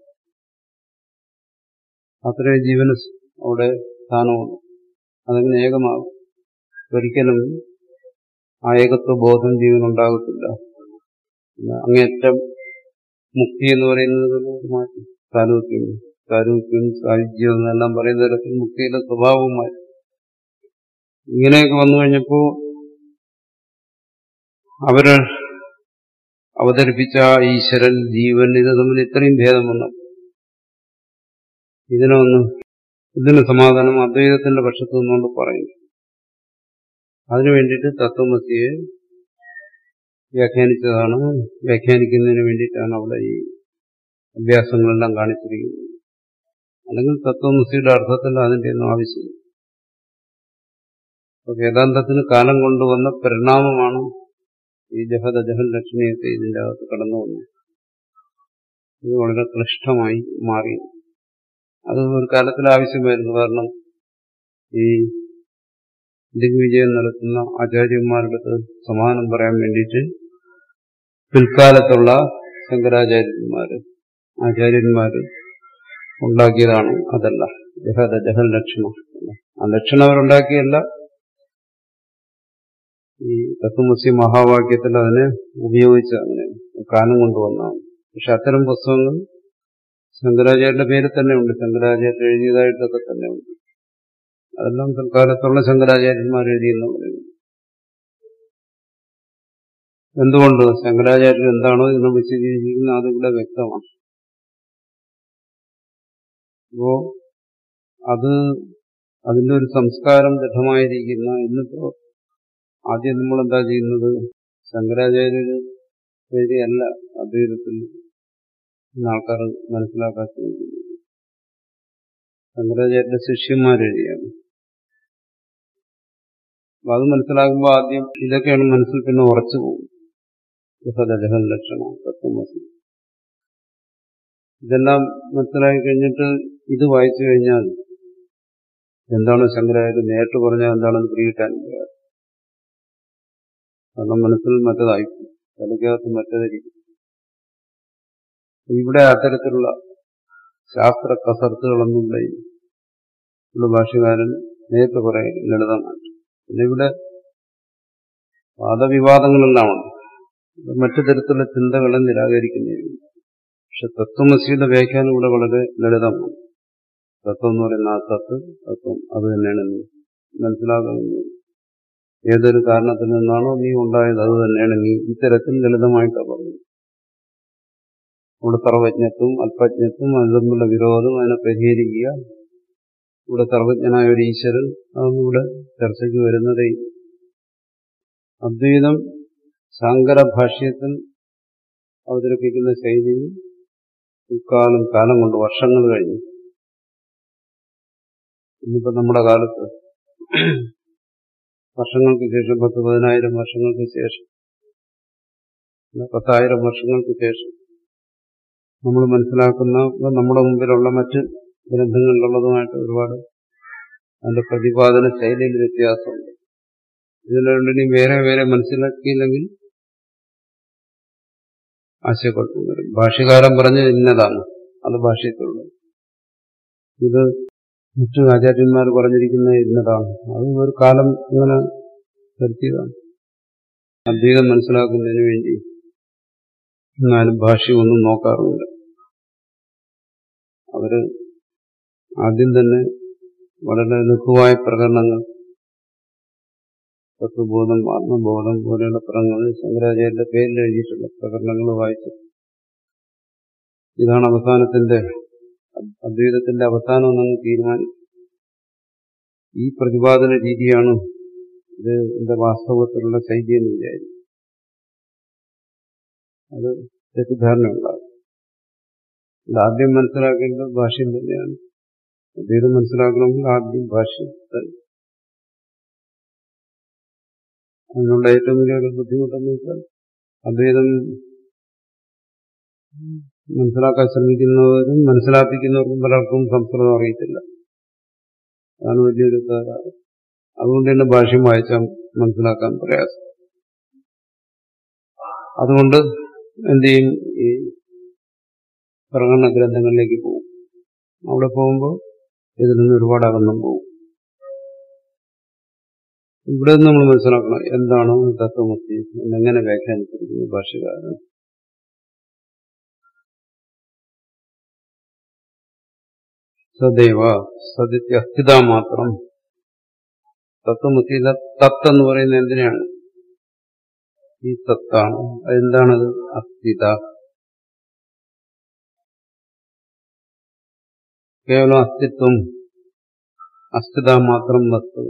അത്രയും ജീവന് അവിടെ സ്ഥാനമുണ്ട് അതങ്ങനെ ഏകമാകും ഒരിക്കലും ആ ഏകത്വ ബോധം ജീവനുണ്ടാകത്തില്ല അങ്ങേറ്റം മുക്തി എന്ന് പറയുന്നത് മാറ്റി സാരൂപ്യം സാരൂപ്യം സായുജ്യം എന്നെല്ലാം പറയുന്ന തരത്തിൽ മുക്തിയുടെ സ്വഭാവവും മാറ്റി ഇങ്ങനെയൊക്കെ വന്നു കഴിഞ്ഞപ്പോ അവര് അവതരിപ്പിച്ച ഈശ്വരൻ ജീവൻ ഇത് തമ്മിൽ ഇത്രയും ഭേദം വന്നു ഇതിനൊന്ന് ഇതിന് സമാധാനം അദ്വൈതത്തിന്റെ പക്ഷത്തു നിന്നുകൊണ്ട് പറയുന്നു അതിനു വേണ്ടിയിട്ട് തത്വമസിയെ വ്യാഖ്യാനിച്ചതാണ് വ്യാഖ്യാനിക്കുന്നതിന് വേണ്ടിയിട്ടാണ് അവിടെ ഈ അഭ്യാസങ്ങളെല്ലാം കാണിച്ചിരിക്കുന്നത് അല്ലെങ്കിൽ തത്വമസിയുടെ അർത്ഥത്തിൽ അതിന്റെ ഒന്നും ആവശ്യമില്ല വേദാന്തത്തിന് കാലം കൊണ്ടുവന്ന പരിണാമമാണ് ഈ ജഹദ ജഹൽ ലക്ഷ്മിയൊക്കെ ഇതിന്റെ അകത്ത് കടന്നു വന്നു ഇത് വളരെ ക്ലിഷ്ടമായി മാറി അത് ഒരു കാലത്തിൽ ആവശ്യമായിരുന്നു കാരണം ഈ ദിഗ്വിജയം നടത്തുന്ന ആചാര്യന്മാരുടെ സമാധാനം പറയാൻ വേണ്ടിയിട്ട് പിൽക്കാലത്തുള്ള ശങ്കരാചാര്യന്മാര് ആചാര്യന്മാര് ഉണ്ടാക്കിയതാണ് അതല്ല ജഹദ ജഹൽ ലക്ഷണം ആ ലക്ഷണം അവരുണ്ടാക്കിയല്ല ഈ തത്വമസി മഹാവാക്യത്തിൽ അതിനെ ഉപയോഗിച്ച് അങ്ങനെ കാലം കൊണ്ടുവന്നതാണ് പക്ഷെ അത്തരം പുസ്തകങ്ങൾ ശങ്കരാചാര്യന്റെ പേരിൽ തന്നെ ഉണ്ട് ശങ്കരാചാര്യർ എഴുതിയതായിട്ടൊക്കെ തന്നെ ഉണ്ട് അതെല്ലാം തൽക്കാലത്തുള്ള ശങ്കരാചാര്യന്മാർ എഴുതിയെന്ന് പറയുന്നു എന്തുകൊണ്ട് ശങ്കരാചാര്യർ എന്താണോ ഇതിനെ വിശദീകരിക്കുന്നത് അതിവിടെ വ്യക്തമാണ് അപ്പോ അത് അതിന്റെ ഒരു സംസ്കാരം ദൃഢമായിരിക്കുന്ന ഇന്നിപ്പോ ആദ്യം നമ്മൾ എന്താ ചെയ്യുന്നത് ശങ്കരാചാര്യര് ശരിയല്ല അദ്വൈതത്തിൽ ആൾക്കാർ മനസ്സിലാക്കാൻ ശ്രമിക്കുന്നത് ശങ്കരാചാര്യന്റെ ശിഷ്യന്മാരെഴുതിയാണ് അപ്പൊ അത് മനസ്സിലാക്കുമ്പോൾ ആദ്യം ഇതൊക്കെയാണ് മനസ്സിൽ പിന്നെ ഉറച്ചു പോകും ജഹൻ ലക്ഷണം തത്വമസി ഇതെല്ലാം മനസ്സിലാക്കി കഴിഞ്ഞിട്ട് ഇത് വായിച്ചു കഴിഞ്ഞാൽ എന്താണ് ശങ്കരാചാര്യ നേരിട്ട് പറഞ്ഞാൽ എന്താണെന്ന് പിടികിട്ടാൻ കഴിയാതെ കാരണം മനസ്സിൽ മറ്റതായിരിക്കും തലയ്ക്കകത്ത് മറ്റതായിരിക്കും ഇവിടെ അത്തരത്തിലുള്ള ശാസ്ത്ര കസർത്തുകളൊന്നുമില്ല ഇവിടെ ഭാഷകാരൻ നേരിട്ട് പറയും ലളിതമാണ് പിന്നെ ഇവിടെ വാദവിവാദങ്ങളെല്ലാമാണ് മറ്റു തരത്തിലുള്ള ചിന്തകളെ നിരാകരിക്കുന്നതിന് പക്ഷെ തത്വമസിയുടെ വ്യാഖ്യാനം ഇവിടെ വളരെ ലളിതമാണ് തത്വം എന്ന് പറയുന്ന ആ തത്വം തത്വം അത് തന്നെയാണ് നീ മനസ്സിലാകുന്നത് ഏതൊരു കാരണത്തിൽ നിന്നാണോ നീ ഉണ്ടായത് അത് തന്നെയാണ് നീ ഇത്തരത്തിൽ ലളിതമായിട്ടാണ് പറയുന്നത് ഇവിടെ സർവജ്ഞത്വം അല്പജ്ഞത്വം അത് തമ്മിലുള്ള വിരോധം അതിനെ പരിഹരിക്കുക ഇവിടെ സർവജ്ഞനായ ഒരു ഈശ്വരൻ അതൊന്നും ഇവിടെ ചർച്ചയ്ക്ക് വരുന്നതേ അദ്വൈതം ശങ്കര ഭാഷ്യത്തിൽ അവതരിപ്പിക്കുന്ന ശൈലിയിൽ ഇക്കാലം കാലം കൊണ്ട് വർഷങ്ങൾ കഴിഞ്ഞു ഇന്നിപ്പോ നമ്മുടെ കാലത്ത് വർഷങ്ങൾക്ക് ശേഷം പത്ത് പതിനായിരം വർഷങ്ങൾക്ക് ശേഷം പത്തായിരം വർഷങ്ങൾക്ക് ശേഷം നമ്മൾ മനസ്സിലാക്കുന്ന നമ്മുടെ മുമ്പിലുള്ള മറ്റ് ഗ്രന്ഥങ്ങളിലുള്ളതുമായിട്ട് ഒരുപാട് അതിന്റെ പ്രതിപാദന ശൈലിയിൽ വ്യത്യാസമുണ്ട് ഇതിനെ രണ്ടിനെയും വേറെ വേറെ മനസ്സിലാക്കിയില്ലെങ്കിൽ ആശയക്കുഴപ്പം വരും ഭാഷ്യകാരൻ പറഞ്ഞ ഇന്നതാണ് അത് ഭാഷ്യത്തിലുള്ളത് ഇത് മറ്റു ആചാര്യന്മാർ പറഞ്ഞിരിക്കുന്ന ഇന്നതാണ് അത് ഒരു കാലം ഇങ്ങനെ വരുത്തിയതാണ് അദ്വൈതം മനസ്സിലാക്കുന്നതിന് വേണ്ടി എന്നാലും ഭാഷയൊന്നും നോക്കാറുമില്ല അവര് ആദ്യം തന്നെ വളരെ ലഘുവായ പ്രകടനങ്ങൾ തത്വബോധം ആത്മബോധം പോലെയുള്ള പ്രകടനങ്ങൾ ശങ്കരാചാര്യന്റെ പേരിൽ എഴുതിയിട്ടുള്ള പ്രകടനങ്ങൾ വായിച്ചു ഇതാണ് അവസാനത്തിന്റെ അദ്വൈതത്തിന്റെ അവസാനം എന്നങ്ങ് തീരുമാനിച്ചു ഈ പ്രതിപാദന രീതിയാണ് ഇത് എന്റെ വാസ്തവത്തിലുള്ള ശൈലി എന്ന് വിചാരിച്ചു അത് തെറ്റിദ്ധാരണ ഉണ്ടാകും ഇത് ആദ്യം മനസ്സിലാക്കേണ്ടത് ഭാഷ്യം തന്നെയാണ് അദ്വൈതം മനസ്സിലാക്കണമെങ്കിൽ ആദ്യം ഭാഷ്യം തന്നെ അതിനുള്ള ഏറ്റവും വലിയൊരു ബുദ്ധിമുട്ടെന്ന് വെച്ചാൽ അദ്വൈതം മനസ്സിലാക്കാൻ ശ്രമിക്കുന്നവരും മനസ്സിലാക്കിക്കുന്നവർക്കും പലർക്കും സംസ്കൃതം അറിയത്തില്ല അതാണ് വലിയൊരു തകരാറ് അതുകൊണ്ട് തന്നെ ഭാഷ്യം വായിച്ചാൽ മനസ്സിലാക്കാൻ പ്രയാസം അതുകൊണ്ട് എന്ത് ചെയ്യും ഈ പ്രകടന ഗ്രന്ഥങ്ങളിലേക്ക് പോകും അവിടെ പോകുമ്പോൾ ഇതിൽ നിന്ന് ഒരുപാട് അകന്നും പോകും ഇവിടെ നിന്ന് നമ്മൾ മനസ്സിലാക്കണം എന്താണ് തത്വമത്തി എന്നെങ്ങനെ വ്യാഖ്യാനിച്ചിരിക്കുന്നു ഭാഷകാരൻ സദൈവ സദിത്യ അസ്ഥിത മാത്രം തത്വമത്തി തത്ത് എന്ന് പറയുന്നത് എന്തിനാണ് ഈ തത്താണ് അതെന്താണത് അസ്ഥിത കേവലം അസ്തിത്വം അസ്ഥിത മാത്രം വസ്തു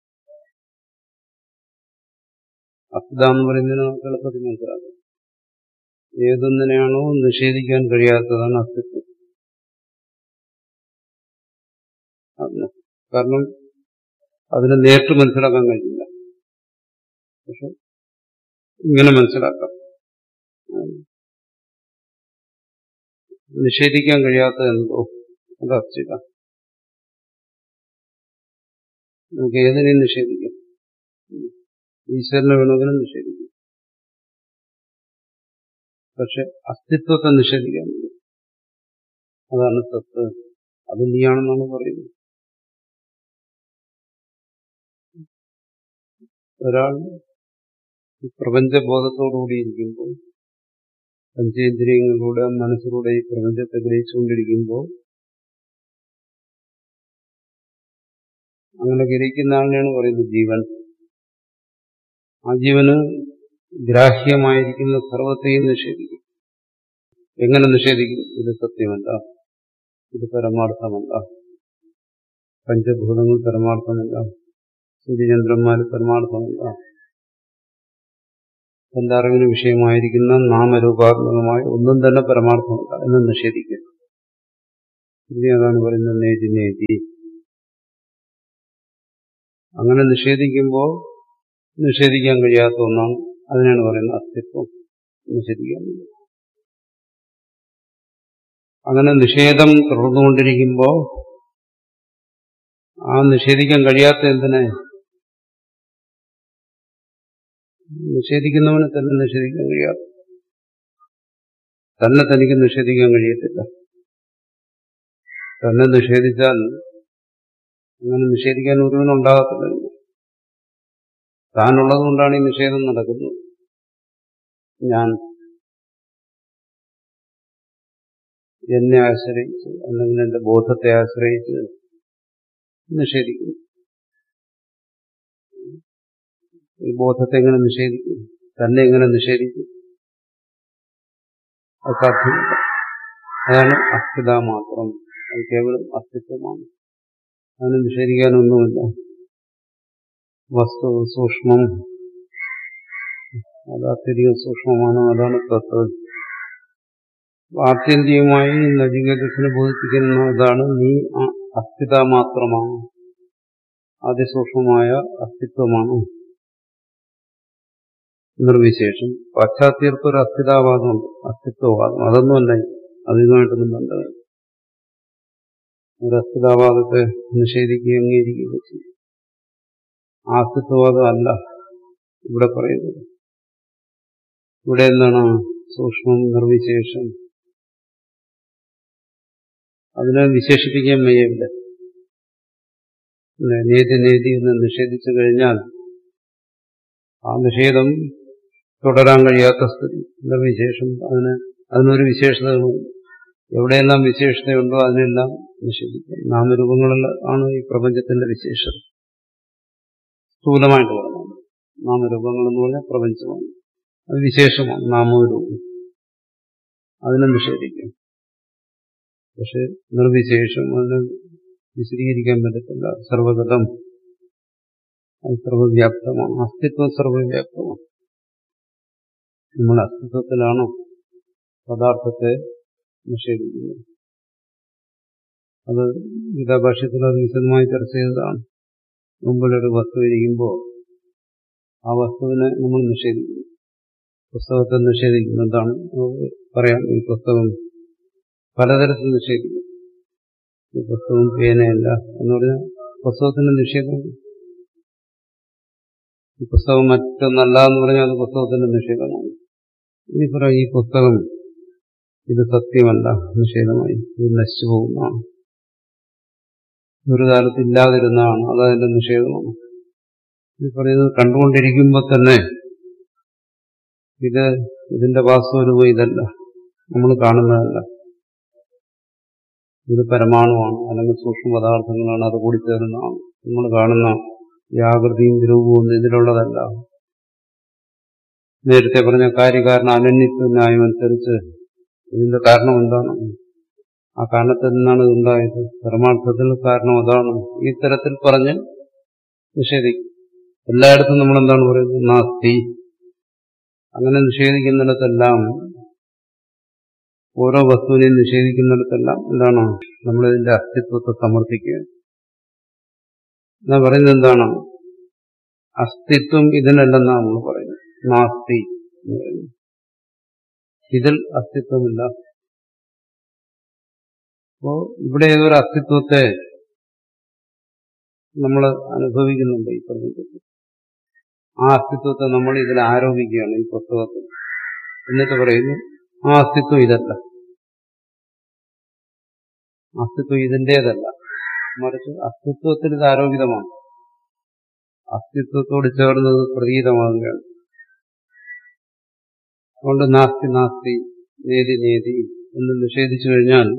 അസ്ഥിത എന്ന് പറയുന്നതിന് നമുക്ക് എളുപ്പത്തിൽ മനസ്സിലാക്കാം ഏതൊന്നിനെയാണോ നിഷേധിക്കാൻ കഴിയാത്തതാണ് അസ്തിത്വം കാരണം അതിനെ നേരിട്ട് മനസ്സിലാക്കാൻ കഴിയില്ല പക്ഷെ ഇങ്ങനെ മനസ്സിലാക്കാം നിഷേധിക്കാൻ കഴിയാത്ത എന്തോ അത് അസ്ഥിത നമുക്ക് ഏതിനെയും നിഷേധിക്കാം ഈശ്വരനെ വേണമെങ്കിലും നിഷേധിക്കും പക്ഷെ അസ്തിത്വത്തെ നിഷേധിക്കാൻ കഴിയും അതാണ് തത്വം അത് നീയാണെന്നാണ് പറയുന്നത് ഒരാൾ ഈ പ്രപഞ്ചബോധത്തോടുകൂടി ഇരിക്കുമ്പോൾ പഞ്ചേന്ദ്രിയങ്ങളിലൂടെ മനസ്സിലൂടെ ഈ പ്രപഞ്ചത്തെ ഗ്രഹിച്ചുകൊണ്ടിരിക്കുമ്പോൾ അങ്ങനെ ഗ്രഹിക്കുന്ന ആളിനെയാണ് പറയുന്നത് ജീവൻ ആ ജീവന് ഗ്രാഹ്യമായിരിക്കുന്ന സർവത്തെയും നിഷേധിക്കും എങ്ങനെ നിഷേധിക്കും ഇത് സത്യമല്ല ഇത് പരമാർത്ഥമല്ല പഞ്ചഭൂതങ്ങൾ പരമാർത്ഥമല്ല സൂര്യചന്ദ്രന്മാർ പരമാർത്ഥമല്ല തന്റെ അറിവിന് വിഷയമായിരിക്കുന്ന നാമരൂപാത്മകമായ ഒന്നും തന്നെ പരമാർത്ഥമല്ല എന്ന് നിഷേധിക്കും ഇനി അതാണ് പറയുന്നത് നേതി നേതി അങ്ങനെ നിഷേധിക്കുമ്പോൾ നിഷേധിക്കാൻ കഴിയാത്ത ഒന്നാണ് അതിനാണ് പറയുന്നത് അസ്തിത്വം നിഷേധിക്കാൻ കഴിയും അങ്ങനെ നിഷേധം തുടർന്നുകൊണ്ടിരിക്കുമ്പോൾ ആ നിഷേധിക്കാൻ കഴിയാത്ത എന്തിനെ നിഷേധിക്കുന്നവന് തന്നെ നിഷേധിക്കാൻ കഴിയാത്ത തന്നെ തനിക്ക് നിഷേധിക്കാൻ കഴിയത്തില്ല തന്നെ നിഷേധിച്ചാൽ അങ്ങനെ നിഷേധിക്കാൻ ഒരുവനുണ്ടാകത്തില്ല താനുള്ളത് കൊണ്ടാണ് ഈ നിഷേധം നടക്കുന്നത് ഞാൻ എന്നെ ആശ്രയിച്ച് അല്ലെങ്കിൽ എന്റെ ബോധത്തെ ആശ്രയിച്ച് നിഷേധിക്കുന്നു ഈ ബോധത്തെ എങ്ങനെ നിഷേധിക്കും തന്നെ എങ്ങനെ നിഷേധിക്കും അസാധ്യമല്ല അതാണ് അസ്ഥിത മാത്രം അത് കേവലം അസ്തിത്വമാണ് അതിനെ നിഷേധിക്കാനൊന്നുമില്ല വസ്തു സൂക്ഷ്മം അത് അത്യധികം സൂക്ഷ്മമാണ് അതാണ് തത്വം ആത്യന്തികമായി നജികേതസിനെ ബോധിപ്പിക്കുന്ന അതാണ് നീ അസ്ഥിത മാത്രമാണ് അതിസൂക്ഷ്മമായ അസ്തിത്വമാണ് നിർവിശേഷം പാശ്ചാത്യർക്ക് ഒരു അസ്ഥിതാവാദമുണ്ട് അസ്തിത്വവാദം അതൊന്നുമല്ല അതുമായിട്ടൊന്നും ബന്ധമില്ല ഒരു അസ്ഥിതാവാദത്തെ നിഷേധിക്കുകയും അംഗീകരിക്കുകയും ചെയ്യും ആ അസ്തിത്വവാദം അല്ല ഇവിടെ പറയുന്നത് ഇവിടെ എന്താണ് സൂക്ഷ്മം നിർവിശേഷം അതിനെ വിശേഷിപ്പിക്കാൻ വയ്യല്ല നേതി നേതി എന്ന് നിഷേധിച്ചു കഴിഞ്ഞാൽ ആ നിഷേധം തുടരാൻ കഴിയാത്ത സ്ഥിതി നിർവിശേഷം അതിന് അതിനൊരു വിശേഷതകളുണ്ട് എവിടെയെല്ലാം വിശേഷതയുണ്ടോ അതിനെല്ലാം നിഷേധിക്കും നാമരൂപങ്ങളിൽ ആണ് ഈ പ്രപഞ്ചത്തിന്റെ വിശേഷത സ്ഥൂലമായിട്ട് പറഞ്ഞു നാമരൂപങ്ങൾ എന്ന് പറഞ്ഞാൽ പ്രപഞ്ചമാണ് അത് വിശേഷമാണ് നാമരൂപം അതിനെ നിഷേധിക്കും പക്ഷെ നിർവിശേഷം അതിനെ വിശദീകരിക്കാൻ പറ്റത്തില്ല സർവഗതം അത് സർവവ്യാപ്തമാണ് അസ്തിത്വം സർവവ്യാപ്തമാണ് നമ്മൾ അസ്തിത്വത്തിലാണോ പദാർത്ഥത്തെ നിഷേധിക്കുന്നത് അത് ഗീതാഭാഷ്യത്തിൽ അത് വിശദമായി ചർച്ച ചെയ്തതാണ് മുമ്പിലൊരു വസ്തു ഇരിക്കുമ്പോൾ ആ വസ്തുവിനെ നമ്മൾ നിഷേധിക്കുന്നു പുസ്തകത്തെ നിഷേധിക്കുന്നതാണ് പറയാം ഈ പുസ്തകം പലതരത്തിൽ നിഷേധിക്കും ഈ പുസ്തകം പേനയല്ല എന്ന് പറഞ്ഞാൽ പുസ്തകത്തിന്റെ നിഷേധം ഈ പുസ്തകം മറ്റൊന്നല്ല എന്ന് പറഞ്ഞാൽ അത് പുസ്തകത്തിന്റെ നിഷേധമാണ് ഇനി പറയാം ഈ പുസ്തകം ഇത് സത്യമല്ല നിഷേധമായി ഇത് നശിച്ചു പോകുന്നതാണ് ഒരു കാലത്ത് ഇല്ലാതിരുന്നതാണ് അതതിന്റെ നിഷേധമാണ് ഇത് പറയുന്നത് കണ്ടുകൊണ്ടിരിക്കുമ്പോൾ തന്നെ ഇത് ഇതിന്റെ വാസ്തവരൂപം ഇതല്ല നമ്മൾ കാണുന്നതല്ല ഇത് പരമാണുവാണ് അല്ലെങ്കിൽ സൂക്ഷ്മ പദാർത്ഥങ്ങളാണ് അത് കൂടി ചേരുന്നതാണ് നമ്മൾ കാണുന്ന ഈ ആകൃതിയും രൂപവും ഇതിലുള്ളതല്ല നേരത്തെ പറഞ്ഞ കാര്യകാരണ അനന്യത്വ ന്യായം അനുസരിച്ച് ഇതിന്റെ കാരണം എന്താണ് ആ കാരണത്തിൽ നിന്നാണ് ഇതുണ്ടായത് പരമാർത്ഥത്തിൽ കാരണം അതാണ് ഈ തരത്തിൽ പറഞ്ഞ് നിഷേധിക്കും എല്ലായിടത്തും നമ്മൾ എന്താണ് പറയുന്നത് നാസ്തി അങ്ങനെ നിഷേധിക്കുന്നിടത്തെല്ലാം ഓരോ വസ്തുവിനെയും നിഷേധിക്കുന്നിടത്തെല്ലാം എന്താണ് നമ്മളിതിന്റെ അസ്തിത്വത്തെ സമർത്ഥിക്കുക എന്നാ പറയുന്നത് എന്താണ് അസ്തിത്വം ഇതിനല്ലെന്നാണ് നമ്മൾ പറയുന്നത് നാസ്തി എന്ന് പറയുന്നത് ഇതിൽ അസ്തിത്വമില്ല അപ്പോ ഇവിടെ ഏതൊരു അസ്തിത്വത്തെ നമ്മൾ അനുഭവിക്കുന്നുണ്ട് ഈ പ്രപഞ്ചത്തിൽ ആ അസ്തിത്വത്തെ നമ്മൾ ഇതിൽ ആരോപിക്കുകയാണ് ഈ പുസ്തകത്തിൽ എന്നിട്ട് പറയുന്നു ആ അസ്തിത്വം ഇതല്ല അസ്തിത്വം ഇതിൻ്റേതല്ല മറിച്ച് അസ്തിത്വത്തിൽ ഇത് ആരോപിതമാണ് അസ്തിത്വത്തോട് ചേർന്നത് പ്രതീതമാകുകയാണ് അതുകൊണ്ട് നാസ്തി നാസ്തി നേതി നേതി എന്ന് നിഷേധിച്ചു കഴിഞ്ഞാൽ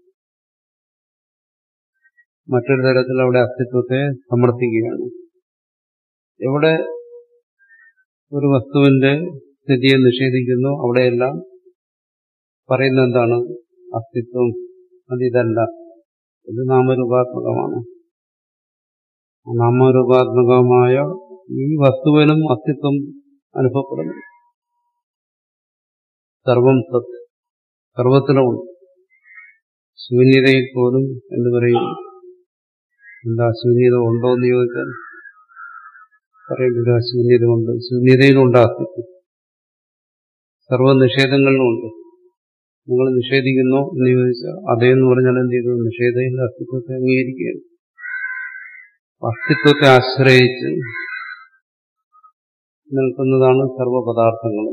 മറ്റൊരു തരത്തിൽ അവിടെ അസ്തിത്വത്തെ സമർത്ഥിക്കുകയാണ് എവിടെ ഒരു വസ്തുവിന്റെ സ്ഥിതിയെ നിഷേധിക്കുന്നു അവിടെയെല്ലാം പറയുന്ന എന്താണ് അസ്തിത്വം അതിതല്ല ഇത് നാമരൂപാത്മകമാണ് നാമരൂപാത്മകമായ ഈ വസ്തുവിനും അസ്തിത്വം അനുഭവപ്പെടുന്നു സർവം സത് സർവത്തിലുമുണ്ട് ശൂന്യതയിൽ പോലും എന്ന് പറയും എന്താ ശൂന്യത ഉണ്ടോ എന്ന് ചോദിച്ചാൽ പറയേണ്ടത് ശൂന്യത ഉണ്ട് ശൂന്യതയിലുണ്ട് അസ്തിത്വം സർവനിഷേധങ്ങളിലുമുണ്ട് നിങ്ങൾ നിഷേധിക്കുന്നു എന്ന് ചോദിച്ചാൽ അതേന്ന് പറഞ്ഞാൽ എന്ത് ചെയ്തു നിഷേധയിൽ അസ്തിത്വത്തെ അംഗീകരിക്കുകയാണ് അസ്തിത്വത്തെ ആശ്രയിച്ച് നിൽക്കുന്നതാണ് സർവപദാർത്ഥങ്ങളും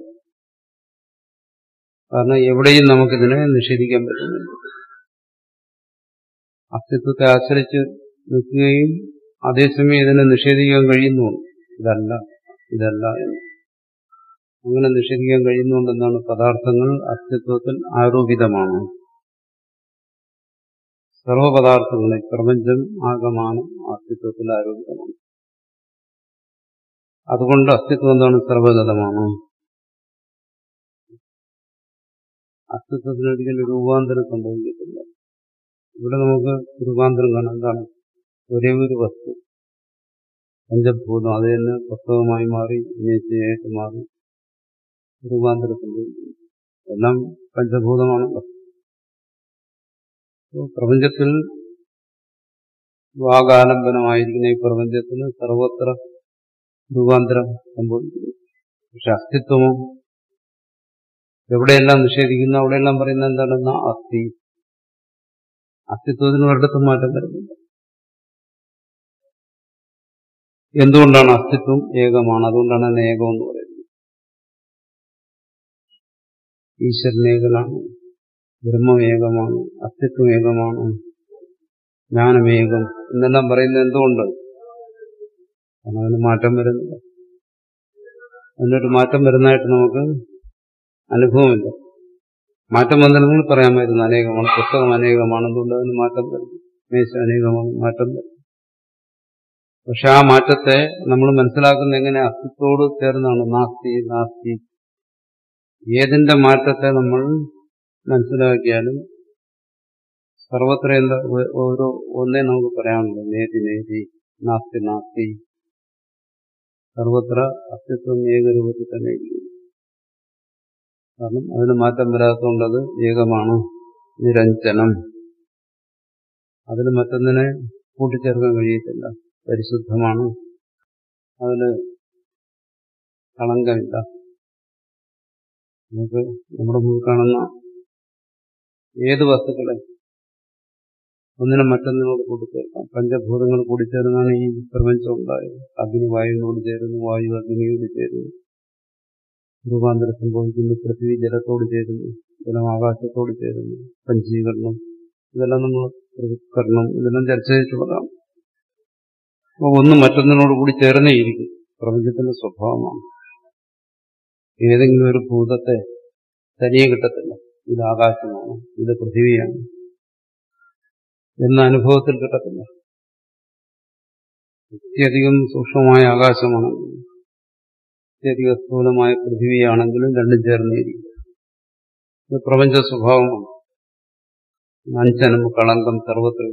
കാരണം എവിടെയും നമുക്കിതിനെ നിഷേധിക്കാൻ പറ്റുന്നില്ല അസ്തിത്വത്തെ ആശ്രയിച്ച് നിൽക്കുകയും അതേസമയം ഇതിനെ നിഷേധിക്കാൻ കഴിയുന്നുണ്ട് ഇതല്ല ഇതല്ല എന്ന് അങ്ങനെ നിഷേധിക്കാൻ കഴിയുന്നുണ്ടെന്നാണ് പദാർത്ഥങ്ങൾ അസ്തിത്വത്തിൽ ആരോപിതമാണ് സർവപദാർത്ഥങ്ങളെ പ്രപഞ്ചം ആകമാണ് അസ്തിത്വത്തിൽ ആരോപിതമാണ് അതുകൊണ്ട് അസ്തിത്വം എന്താണ് സർവഗതമാണ് അസ്തിത്വത്തിനൊരിക്കലും രൂപാന്തരം സംഭവിക്കത്തില്ല ഇവിടെ നമുക്ക് രൂപാന്തരം കാണാം എന്താണ് ഒരേ ഒരു വസ്തു പഞ്ചഭൂതം അത് തന്നെ പുസ്തകമായി മാറി നിശ്ചയമായിട്ട് മാറി രൂപാന്തരം സംഭവിക്കുന്നു എല്ലാം പഞ്ചഭൂതമാണല്ലോ പ്രപഞ്ചത്തിൽ വാഗാലംബനമായിരിക്കുന്ന ഈ പ്രപഞ്ചത്തിന് സർവത്ര രൂപാന്തരം സംഭവിക്കുന്നു പക്ഷെ അസ്തിത്വമോ എവിടെയെല്ലാം നിഷേധിക്കുന്നു അവിടെയെല്ലാം പറയുന്നത് എന്താണെന്ന അസ്ഥി അസ്തിത്വത്തിന് ഒരിടത്തും മാറ്റം വരുന്നില്ല എന്തുകൊണ്ടാണ് അസ്തിത്വം ഏകമാണ് അതുകൊണ്ടാണ് അതിനെ ഏകം എന്ന് പറയുന്നത് ഈശ്വരനേകനാണ് ബ്രഹ്മം ഏകമാണ് അസ്തിത്വം ഏകമാണ് ജ്ഞാനമേകം എന്നെല്ലാം പറയുന്നത് എന്തുകൊണ്ട് കാരണം അതിന് മാറ്റം വരുന്നില്ല അതിനൊരു മാറ്റം വരുന്നതായിട്ട് നമുക്ക് അനുഭവമില്ല മാറ്റം വന്നിരുന്നെങ്കിൽ പറയാമായിരുന്നു അനേകമാണ് പുസ്തകം അനേകമാണ് എന്തുകൊണ്ട് അതിന് മാറ്റം വരുന്നു മേശ അനേകമാണ് മാറ്റം വരുന്നു പക്ഷെ ആ മാറ്റത്തെ നമ്മൾ മനസ്സിലാക്കുന്ന എങ്ങനെ അസ്തിത്വത്തോട് ചേർന്നാണ് നാസ്തി നാസ്തി ഏതിന്റെ മാറ്റത്തെ നമ്മൾ മനസ്സിലാക്കിയാലും സർവത്ര എന്താ ഓരോ ഒന്നേ നമുക്ക് പറയാനുള്ളൂ നേതി നേതി നാസ്തി നാസ്തി സർവത്ര അസ്തിത്വം ഏകരൂപത്തിൽ തന്നെ ഇരിക്കുന്നു കാരണം അതിന് മാറ്റം വരാത്തതുകൊണ്ടത് ഏകമാണ് നിരഞ്ജനം അതിന് മറ്റൊന്നിനെ കൂട്ടിച്ചേർക്കാൻ കഴിയത്തില്ല പരിശുദ്ധമാണ് അതിന് കളങ്കമില്ല നമുക്ക് നമ്മുടെ മുന്നിൽ കാണുന്ന ഏത് വസ്തുക്കളെ ഒന്നിനെ മറ്റൊന്നിനോട് കൂട്ടിച്ചേർക്കാം പഞ്ചഭൂതങ്ങൾ കൂടിച്ചേർന്നാണ് ഈ പ്രപഞ്ചം ഉണ്ടായത് അഗ്നി വായുവിനോട് ചേരുന്നു വായു അഗ്നിയോട് ചേരുന്നു രൂപാന്തരം സംഭവിക്കുന്നു പൃഥ്വി ജലത്തോട് ചേരുന്നു ജലം ആകാശത്തോട് ചേരുന്നു പഞ്ചീകരണം ഇതെല്ലാം നമ്മൾ കരണം ഇതെല്ലാം ചർച്ച ചെയ്തിട്ടുള്ളതാണ് അപ്പോൾ ഒന്ന് മറ്റൊന്നിനോട് കൂടി ചേർന്നേ ഇരിക്കും പ്രപഞ്ചത്തിന്റെ സ്വഭാവമാണ് ഏതെങ്കിലും ഒരു ഭൂതത്തെ തനിയെ കിട്ടത്തില്ല ഇത് ആകാശമാണ് ഇത് പൃഥിവിയാണ് എന്ന അനുഭവത്തിൽ കിട്ടത്തില്ല അത്യധികം സൂക്ഷ്മമായ ആകാശമാണ് അത്യധിക സ്ഥൂലമായ പൃഥിവിയാണെങ്കിലും രണ്ടും ചേർന്നിരിക്കും ഇത് പ്രപഞ്ച സ്വഭാവമാണ് അഞ്ചനം കളങ്കം സർവത്ര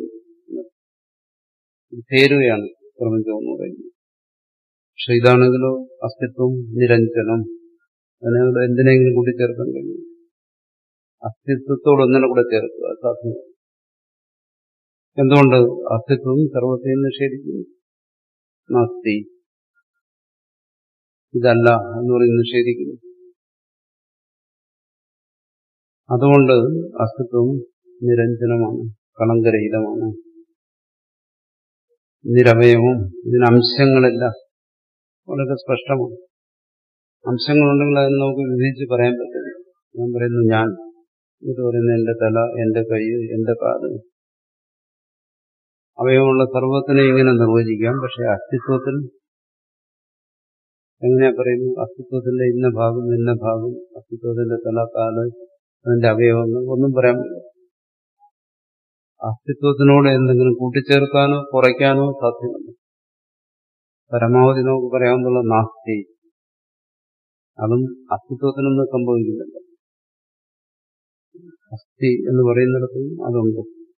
ചേരുകയാണ് പ്രപഞ്ചം എന്ന് പറയുന്നത് പക്ഷെ ഇതാണെങ്കിലോ അസ്തിത്വം നിരഞ്ജനം അതിനോട് എന്തിനെങ്കിലും കൂടി ചേർക്കാൻ കഴിയും അസ്തിത്വത്തോട് ഒന്നിനെ കൂടെ ചേർക്കുക സാധ്യമല്ല എന്തുകൊണ്ട് അസ്തിത്വം സർവത്തെയും നിഷേധിക്കുന്നു നാസ്തി ഇതല്ല എന്ന് പറഞ്ഞ് നിഷേധിക്കുന്നു അതുകൊണ്ട് അസ്തിത്വം നിരഞ്ജനമാണ് കളങ്കരഹിതമാണ് നിരവയവും ഇതിന് അംശങ്ങളില്ല വളരെ സ്പഷ്ടമാണ് അംശങ്ങളുണ്ടെങ്കിൽ അത് നമുക്ക് വിധിച്ച് പറയാൻ പറ്റില്ല ഞാൻ പറയുന്നു ഞാൻ ഇത് പറയുന്ന എന്റെ തല എന്റെ കൈ എന്റെ കാല് അവയവമുള്ള സർവത്തിനെ ഇങ്ങനെ നിർവചിക്കാം പക്ഷെ അസ്തിത്വത്തിൽ എങ്ങനെയാ പറയുന്നു അസ്തിത്വത്തിന്റെ ഇന്ന ഭാഗം ഇന്ന ഭാഗം അസ്തിത്വത്തിന്റെ തല കാല് അതിന്റെ അവയവങ്ങൾ ഒന്നും പറയാൻ പറ്റില്ല അസ്തിത്വത്തിനോട് എന്തെങ്കിലും കൂട്ടിച്ചേർക്കാനോ കുറയ്ക്കാനോ സാധ്യമല്ല പരമാവധി നമുക്ക് പറയാവുന്നുള്ള നാസ്തി അതും അസ്തിത്വത്തിനൊന്നും സംഭവിക്കുന്നില്ല അസ്ഥി എന്ന് പറയുന്നിടത്തും അതുണ്ട്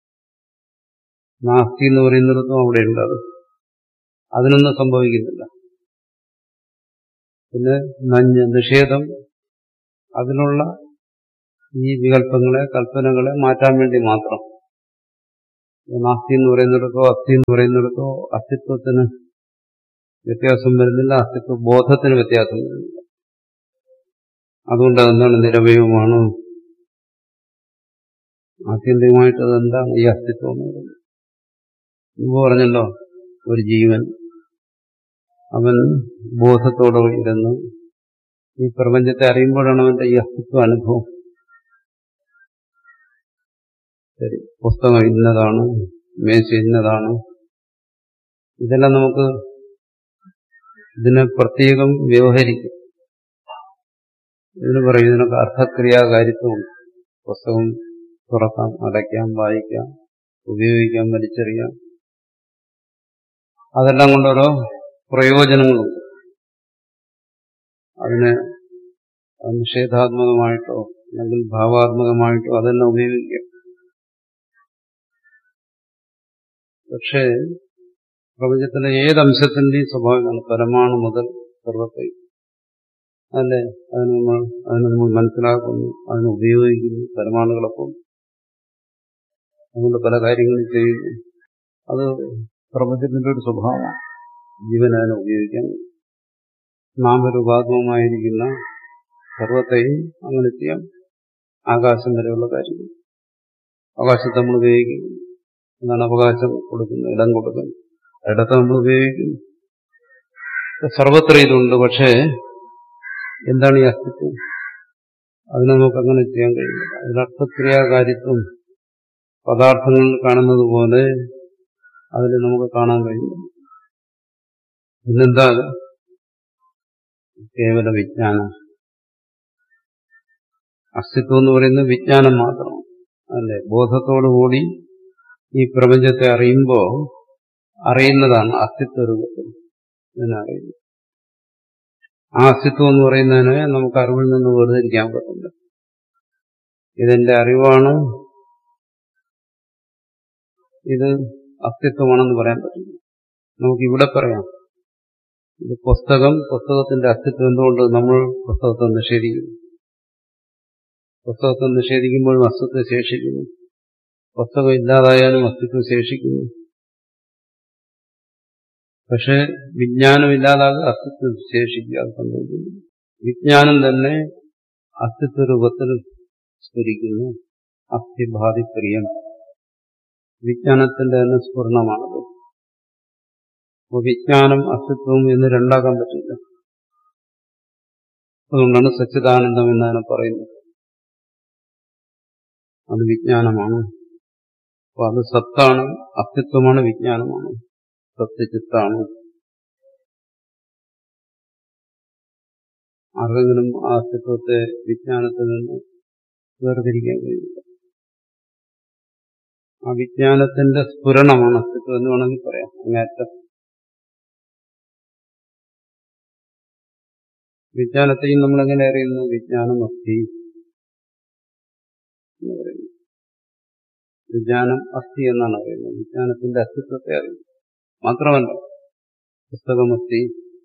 നാസ്തി എന്ന് പറയുന്നിടത്തും അവിടെയുണ്ട് അത് അതിനൊന്നും സംഭവിക്കുന്നില്ല പിന്നെ നഞ്ഞ് നിഷേധം അതിനുള്ള ഈ വികല്പങ്ങളെ കൽപ്പനകളെ മാറ്റാൻ വേണ്ടി മാത്രം നാസ്തി എന്ന് പറയുന്നിടത്തോ അസ്ഥി എന്ന് പറയുന്നിടത്തോ അസ്തിത്വത്തിന് വ്യത്യാസം വരുന്നില്ല അസ്തിത്വ ബോധത്തിന് വ്യത്യാസം വരുന്നില്ല അതുകൊണ്ട് അതെന്താണ് നിരവയവുമാണ് ആത്യന്തികമായിട്ട് അതെന്താണ് ഈ അസ്തിത്വം എന്ന് പറയുന്നത് മുമ്പ് പറഞ്ഞല്ലോ ഒരു ജീവൻ അവൻ ബോധത്തോടെ ഇരുന്ന് ഈ പ്രപഞ്ചത്തെ അറിയുമ്പോഴാണ് അവന്റെ ഈ അസ്തിത്വ അനുഭവം ശരി പുസ്തകം ഇന്നതാണ് മേശ ഇന്നതാണ് ഇതെല്ലാം നമുക്ക് ഇതിനെ പ്രത്യേകം വ്യവഹരിക്കും ഇതിന് പറയും ഇതിനൊക്കെ അർത്ഥക്രിയാകാരിത്വമുണ്ട് പുസ്തകം തുറക്കാം അടയ്ക്കാം വായിക്കാം ഉപയോഗിക്കാം വലിച്ചെറിയാം അതെല്ലാം കൊണ്ടോരോ പ്രയോജനങ്ങളുണ്ട് അതിനെ നിഷേധാത്മകമായിട്ടോ അല്ലെങ്കിൽ ഭാവാത്മകമായിട്ടോ അതെല്ലാം ഉപയോഗിക്കാം പക്ഷേ പ്രപഞ്ചത്തിലെ ഏത് അംശത്തിന്റെയും സ്വഭാവമാണ് പരമാണു മുതൽ സർവത്തെ അല്ലേ അതിന് നമ്മൾ അതിനെ നമ്മൾ മനസ്സിലാക്കുന്നു അതിനെ ഉപയോഗിക്കുന്നു പരമാണുകളൊപ്പം അതുകൊണ്ട് പല കാര്യങ്ങളും ചെയ്യുന്നു അത് പ്രപഞ്ചത്തിന്റെ ഒരു സ്വഭാവമാണ് ജീവൻ അതിനെ ഉപയോഗിക്കാൻ നാമരൂപാത്മകമായിരിക്കുന്ന സർവത്തെയും അങ്ങനെ ചെയ്യാം ആകാശം വരെയുള്ള കാര്യങ്ങൾ ആകാശത്തെ നമ്മൾ ഉപയോഗിക്കുന്നു എന്നാണ് അവകാശം കൊടുക്കുന്നത് ഇടം കൊടുക്കുന്നത് ഇടത്തെ നമ്മൾ ഉപയോഗിക്കുന്നു സർവത്ര ഇതുണ്ട് പക്ഷേ എന്താണ് ഈ അസ്തിത്വം അതിനെ നമുക്ക് അങ്ങനെ ചെയ്യാൻ കഴിയില്ല അതിനർത്ഥക്രിയാകാരിത്വം പദാർത്ഥങ്ങൾ കാണുന്നത് പോലെ അതിൽ നമുക്ക് കാണാൻ കഴിയില്ല പിന്നെന്താ കേവല വിജ്ഞാനം അസ്തിത്വം എന്ന് പറയുന്നത് വിജ്ഞാനം മാത്രമാണ് അല്ലേ ബോധത്തോടുകൂടി ഈ പ്രപഞ്ചത്തെ അറിയുമ്പോൾ അറിയുന്നതാണ് അസ്തിത്വ രൂപത്തിൽ ഇതിനറിയുന്നത് ആ അസ്തിത്വം എന്ന് പറയുന്നതിനെ നമുക്ക് അറിവിൽ നിന്ന് വേർതിരിക്കാൻ പറ്റില്ല ഇതെന്റെ അറിവാണ് ഇത് അസ്തിത്വമാണെന്ന് പറയാൻ പറ്റില്ല നമുക്ക് ഇവിടെ പറയാം ഇത് പുസ്തകം പുസ്തകത്തിന്റെ അസ്തിത്വം എന്തുകൊണ്ട് നമ്മൾ പുസ്തകത്തെ നിഷേധിക്കുന്നു പുസ്തകത്തെ നിഷേധിക്കുമ്പോഴും അസ്തിത്വം ശേഷിക്കുന്നു പുസ്തകം ഇല്ലാതായാലും അസ്തിത്വം ശേഷിക്കുന്നു പക്ഷെ വിജ്ഞാനം ഇല്ലാതാകെ അസ്തിത്വം ശേഷിക്കുക സംഭവിക്കുന്നു വിജ്ഞാനം തന്നെ അസ്തിത്വ രൂപത്തിൽ സ്ഫുരിക്കുന്നു അസ്ഥിഭാതി പ്രിയം വിജ്ഞാനത്തിന്റെ തന്നെ സ്ഫുരണമാണത് അപ്പോൾ വിജ്ഞാനം അസ്തിത്വം എന്ന് രണ്ടാക്കാൻ പറ്റില്ല അതുകൊണ്ടാണ് സച്ചിദാനന്ദം എന്നതിനെ പറയുന്നത് അത് വിജ്ഞാനമാണ് അപ്പൊ അത് സത്താണ് അസ്തിത്വമാണ് വിജ്ഞാനമാണ് സത്യചിത്താണ് ആർക്കെങ്കിലും ആ അസ്തിത്വത്തെ വിജ്ഞാനത്തിൽ നിന്ന് വേർതിരിക്കാൻ കഴിയില്ല ആ വിജ്ഞാനത്തിന്റെ സ്ഫുരണമാണ് അസ്തിത്വം എന്ന് വേണമെങ്കിൽ പറയാം അങ്ങേറ്റം വിജ്ഞാനത്തെയും നമ്മൾ എങ്ങനെ അറിയുന്നു വിജ്ഞാനം അസ്ഥി എന്ന് പറയുന്നു വിജ്ഞാനം അസ്ഥി എന്നാണ് പറയുന്നത് വിജ്ഞാനത്തിന്റെ അസ്തിത്വത്തെ അറിയുന്നു മാത്രമല്ല പുസ്തകമസ്തി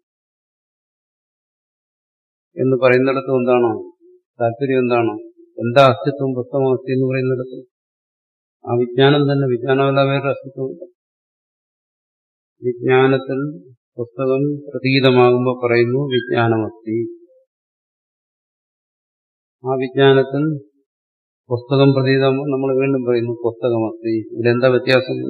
എന്ന് പറയുന്നിടത്ത് എന്താണ് താല്പര്യം എന്താണ് എന്താ അസ്തിത്വം പുസ്തകമസ്തി എന്ന് പറയുന്നിടത്ത് ആ വിജ്ഞാനം തന്നെ വിജ്ഞാനമല്ല വേറെ അസ്തിത്വമില്ല വിജ്ഞാനത്തിൽ പുസ്തകം പ്രതീതമാകുമ്പോൾ പറയുന്നു വിജ്ഞാനമസ്തി ആ വിജ്ഞാനത്തിൽ പുസ്തകം പ്രതീതമാകുമ്പോൾ നമ്മൾ വീണ്ടും പറയുന്നു പുസ്തകമസ്തി ഇതിലെന്താ വ്യത്യാസം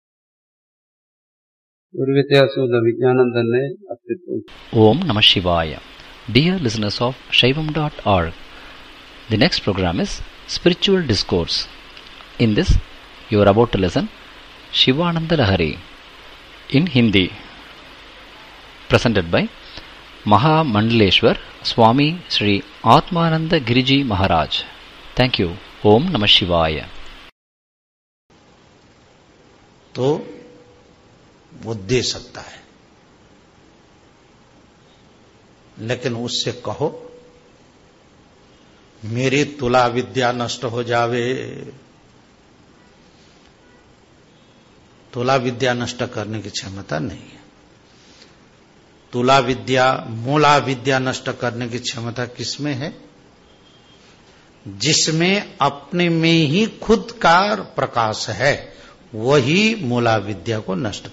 ഒരു വ്യത്യാസമില്ല വിജ്ഞാനം തന്നെ അസ്തിത്വം Om Namah Shivaya. Dear listeners of Shaivam.org, the next program is Spiritual Discourse. In this, you are about to listen Shivananda Lahari in Hindi, presented by Mahamandaleshwar Swami Sri Atmananda Giriji Maharaj. Thank you. Om Namah Shivaya. तो वो दे सकता है लेकिन उससे कहो मेरी तुला विद्या नष्ट हो जावे तुला विद्या नष्ट करने की क्षमता नहीं है तुला विद्या मूला विद्या नष्ट करने की क्षमता किसमें है जिसमें अपने में ही खुद का प्रकाश है वही मूला विद्या को नष्ट